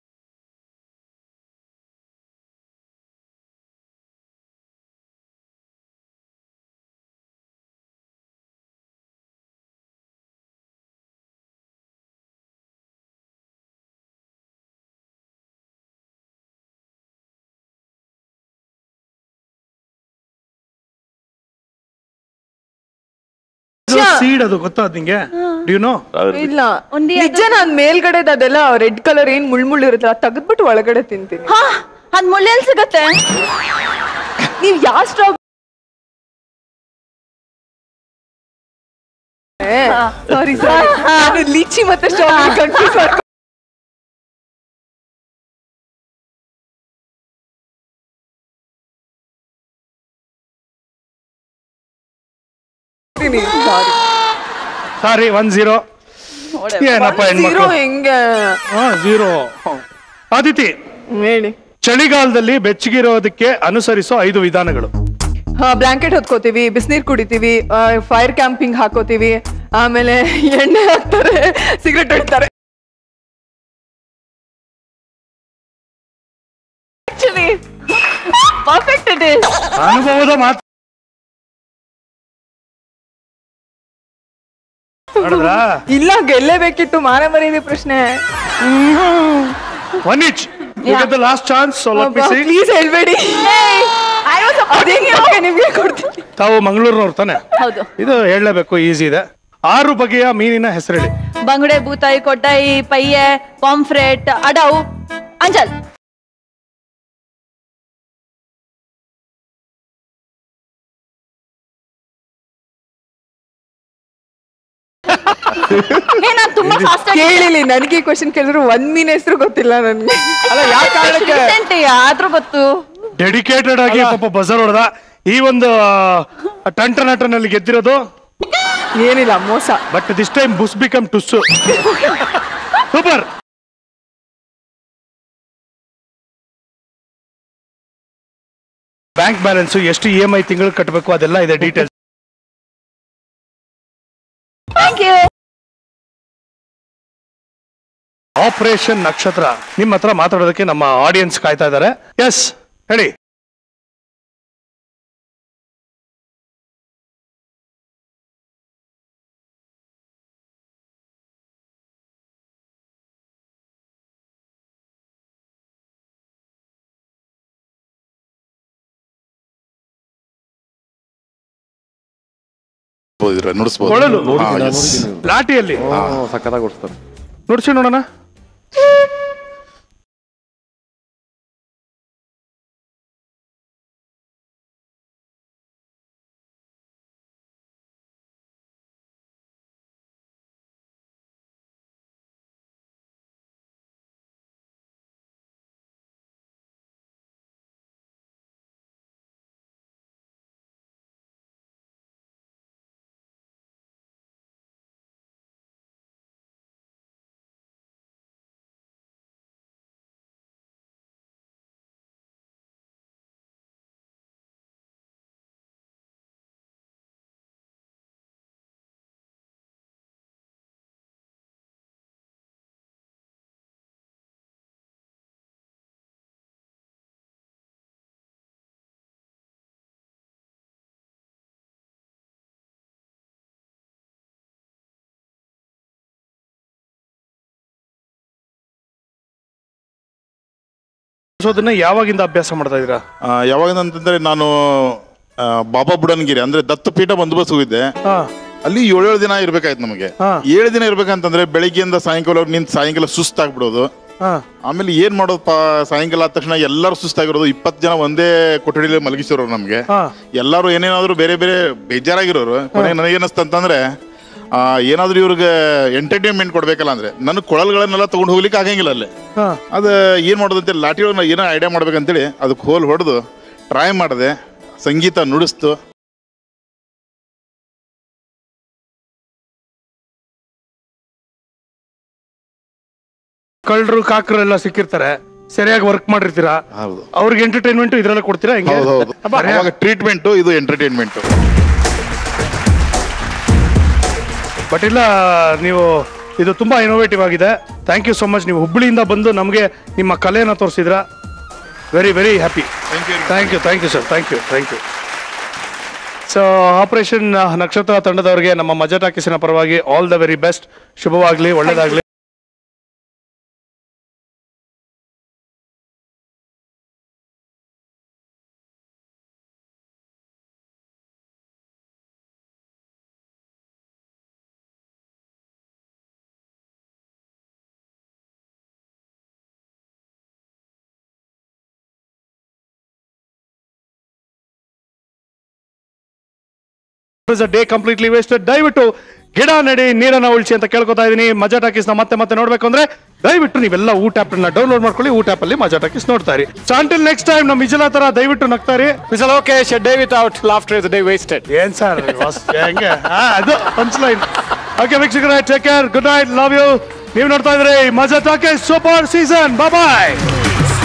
ಸೀಡ್ ಅದು ಗೊತ್ತಾ ನಿಂಗೆ ಡ್ಯೂ ನೋ ಇಲ್ಲ ಒಂದಿ ನಿಜ ನಾನ್ ಮೇಲ್ಗಡೆದ ಅದೆಲ್ಲ ರೆಡ್ ಕಲರ್ ಏನ್ ಮುಳ್ ಮುಳ್ಳು ಇರುತ್ತೆ ಅದ್ ತೆಗೆದ್ಬಿಟ್ಟು ಒಳಗಡೆ ತಿಂತೀನಿ ಹಾ ಅದ್ ಮುಳ್ಳೆಲ್ ಸಿಗತ್ತೆ ನೀವ್ ಯಾವ ಸ್ಟ್ರಾಬ್ ಸಾರಿ ಸಾರಿ ನಾನು ಲೀಚಿ ಮತ್ತೆ ಸ್ಟ್ರಾಬೆರಿ ಕನ್ಫ್ಯೂಸ್ ಮಾಡ್ಕೊಂಡು ಸಾರಿ ಸಾರಿ ಒನ್ ಜೀರೋ ಏನಪ್ಪ ಜೀರೋ ಹೆಣ್ಮಕ್ಳು ಹೆಂಗೆ ಹಾ ಜೀರೋ ಆದಿತಿ ಹೇಳಿ ಚಳಿಗಾಲದಲ್ಲಿ ಬೆಚ್ಚಗಿರೋದಕ್ಕೆ ಅನುಸರಿಸೋ ಐದು ವಿಧಾನಗಳು ಹಾ ಬ್ಲಾಂಕೆಟ್ ಹೊತ್ಕೋತೀವಿ ಬಿಸಿನೀರ್ ಕುಡಿತೀವಿ ಫೈರ್ ಕ್ಯಾಂಪಿಂಗ್ ಹಾಕೋತೀವಿ ಆಮೇಲೆ ಎಣ್ಣೆ ಹಾಕ್ತಾರೆ ಸಿಗರೆಟ್ ಹೊಡಿತಾರೆ ಆಕ್ಚುಲಿ ಪರ್ಫೆಕ್ಟ್ ಇಟ್ ಇಸ್ ಅನುಭವದ ಮಾತು ನೋಡಿದ್ರಾ ಇಲ್ಲ ಗೆಲ್ಲೇಬೇಕಿತ್ತು ಮಾನ ಮರ್ಯಾದೆ ಪ್ರಶ್ನೆ one each last chance please ಹೇಳ್ಬೇಡಿ ಅದೇಂಗೆ ನಿಮ್ಗೆ ಕೊಡ್ತೀನಿ ತಾವು ಮಂಗಳೂರಿನವ್ರು ತಾನೆ ಹೌದು ಇದು ಹೇಳಲೇಬೇಕು ಈಸಿ ಇದೆ ಆರು ಬಗೆಯ ಮೀನಿನ ಹೆಸರೇಳಿ ಬಂಗುಡೆ ಬೂತಾಯಿ ಕೊಟ್ಟಾಯಿ ಪಯ್ಯೆ ಪಾಂಫ್ರೆಟ್ ಅಡವ್ ಅಂಜಲ್ ಏ ನಾನ್ ತುಂಬಾ ಫಾಸ್ಟ್ ಕೇಳಿಲಿ ನನಗೆ ಕ್ವಶನ್ ಕೇಳಿದ್ರು ಒಂದ್ ಮೀನ್ ಹೆಸರು ಗೊತ್ತಿಲ್ಲ ನನ್ಗೆ ಅಲ್ಲ ಯಾವ ಕಾರಣಕ್ಕೆ ಆದ್ರೂ ಗೊತ್ತು ಡೆಡಿಕೇಟೆಡ್ ಆಗಿ ಪಾಪ ಬಜಾರ್ ಹೊಡೆದ ಈ ಒಂದು ಟಂಟ ನಟನಲ್ಲಿ ಗೆದ್ದಿರೋದು ಏನಿಲ್ಲ ಮೋಸ ಬಟ್ ದಿಸ್ ಟೈಮ್ ಬುಸ್ ಬಿಕಮ್ ಟುಸ್ಸು ಸೂಪರ್ ಬ್ಯಾಂಕ್ ಬ್ಯಾಲೆನ್ಸ್ ಎಷ್ಟು ಇ ಎಂ ಐ ತಿಂಗಳು ಕಟ್ಟಬೇಕು ಅದೆಲ್ಲ ಇದೆ ಡೀಟೇಲ್ಸ್ ಥ್ಯಾಂಕ್ ಯು ಆಪರೇಷನ್ ನಕ್ಷತ್ರ ನಿಮ್ಮ ಹತ್ರ ಮಾತಾಡೋದಕ್ಕೆ ನಮ್ಮ ಆಡಿಯನ್ಸ್ ಕಾಯ್ತಾ ಇದ್ದಾರೆ ಎಸ್ ಹೇಳಿ ನುಡಿಸ್ಬೋದು ಕೊಳಲು ಹಾ, yes. ಲಾಟಿಯಲ್ಲಿ ಸಕ್ಕತ್ತಾಗಿ ಓಡಿಸ್ತಾರೆ ನುಡ್ಸಿ ನೋಡೋಣ ಅದನ್ನ ಯಾವಾಗಿಂದ ಅಭ್ಯಾಸ ಮಾಡ್ತಾ ಇದೀರಾ ಆ, ಯಾವಾಗ ಅಂತಂದ್ರೆ ನಾನು ಆ, ಬಾಬಾ ಬುಡನ್ಗಿರಿ ಅಂದ್ರೆ ದತ್ತಪೀಠ ಬಂದೋಬಸ್ತ್ ಹೋಗಿದ್ದೆ ಅಲ್ಲಿ ಏಳೇಳು ದಿನ ಇರ್ಬೇಕಾಯ್ತು ನಮಗೆ ಏಳು ದಿನ ಇರ್ಬೇಕಂತಂದ್ರೆ ಬೆಳಿಗ್ಗೆಯಿಂದ ಸಾಯಂಕಾಲ ನಿಂತು ಸಾಯಂಕಾಲ ಸುಸ್ತಾಗ್ಬಿಡೋದು ಆಮೇಲೆ ಏನ್ ಮಾಡೋದು ಪಾ ಸಾಯಂಕಾಲ ಆದ ತಕ್ಷಣ ಎಲ್ಲರೂ ಸುಸ್ತಾಗಿರೋದು ಇಪ್ಪತ್ತು ಜನ ಒಂದೇ ಕೊಠಡಿಲಿ ಮಲಗಿಸಿರೋರು ನಮ್ಗೆ ಎಲ್ಲರೂ ಏನೇನಾದ್ರು ಬೇರೆ ಬೇರೆ ಬೇಜಾರಾಗಿರೋರು ಕೊನೆಗೆ ನನಗೇನಸ್ತಂತಂದ್ರೆ ಆ, ಏನಾದ್ರೂ ಇವ್ರಿಗೆ ಎಂಟರ್ಟೈನ್ಮೆಂಟ್ ಕೊಡ್ಬೇಕಲ್ಲ ಅಂದ್ರೆ ನನ್ನ ಕೊಳಲ್ಗಳನ್ನೆಲ್ಲ ತಗೊಂಡು ಹೋಗ್ಲಿಕ್ಕೆ ಆಗಂಗಿಲ್ಲ ಅಲ್ಲಿ ಅದು ಏನ್ ಮಾಡೋದು ಅಂತೇಳಿ ಲಾಠಿ ಒಳಗೆ ಏನೋ ಐಡಿಯಾ ಮಾಡ್ಬೇಕಂತೇಳಿ ಅದಕ್ಕೆ ಹೋಲ್ ಹೊಡೆದು ಟ್ರೈ ಮಾಡಿದೆ ಸಂಗೀತ ನುಡಿಸ್ತು ಕಳ್ಳರು ಕಾಕರು ಎಲ್ಲ ಸಿಕ್ಕಿರ್ತಾರೆ ಸರಿಯಾಗಿ ವರ್ಕ್ ಮಾಡಿರ್ತೀರಾ ಹೌದು ಅವ್ರಿಗೆ ಎಂಟರ್ಟೈನ್ಮೆಂಟ್ ಇದ್ರಲ್ಲ ಕೊಡ್ತೀರಾ ಹೆಂಗೆ ಹೌದು ಹೌದು ಅವಾಗ ಟ್ರೀಟ್ಮೆಂಟ್ ಇದು ಎಂಟರ್ಟೈನ್ಮೆಂಟ್ ಬಟ್ ಇಲ್ಲ ನೀವು ಇದು ತುಂಬಾ ಇನೋವೇಟಿವ್ ಆಗಿದೆ ಥ್ಯಾಂಕ್ ಯು ಸೊ ಮಚ್ ನೀವು ಹುಬ್ಬಳ್ಳಿಯಿಂದ ಬಂದು ನಮಗೆ ನಿಮ್ಮ ಕಲೆಯನ್ನು ತೋರಿಸಿದ್ರ very very happy thank you thank you sir thank you thank you so operation Nakshatra ತಂಡದವರಿಗೆ ನಮ್ಮ ಮಜಾ ಟಾಕೀಸಿನ ಪರವಾಗಿ ಆಲ್ ದ ವೆರಿ ಬೆಸ್ಟ್ ಶುಭವಾಗಲಿ ಒಳ್ಳೇದಾಗಲಿ is a day completely wasted ದಯವಿಟ್ಟು ಗಿಡ ನಡಿ ನೀರನ್ನ ಉಳಿಸಿ ಅಂತ ಕೇಳ್ಕೊತಾ ಇದೀನಿ ಮಜಾ ಟಾಕೀಸ್ ನ ಮತ್ತೆ ಮತ್ತೆ ನೋಡ್ಬೇಕು ಅಂದ್ರೆ ದಯವಿಟ್ಟು ನೀವೆಲ್ಲ ಊಟ ಆಪ್ ನ ಡೌನ್ಲೋಡ್ ಮಾಡ್ಕೊಳ್ಳಿ ಊಟ ಆಪ್ ಅಲ್ಲಿ ಮಜಾ ಟಾಕೀಸ್ ನೋಡ್ತಾ ಇರಿ ಸೊ ಅಂಟಿಲ್ ನೆಕ್ಸ್ಟ್ ಟೈಮ್ ನಮ್ಮ ವಿಜಲ ತರ ದಯವಿಟ್ಟು ನಗ್ತಾ ಇರಿ whistle okay day without laughter is day wasted ಏನ್ ಸರ್ ಹೆಂಗೆ ಆ, ಅದು ಪಂಚ್ ಲೈನ್ ಓಕೆ ವೀಕ್ಷಕರೇ take care good night love you ನೀವು ನೋಡ್ತಾ ಇದ್ರಿ ಮಜಾ ಟಾಕೀಸ್ ಸೂಪರ್ ಸೀಸನ್ ಬಾಯ್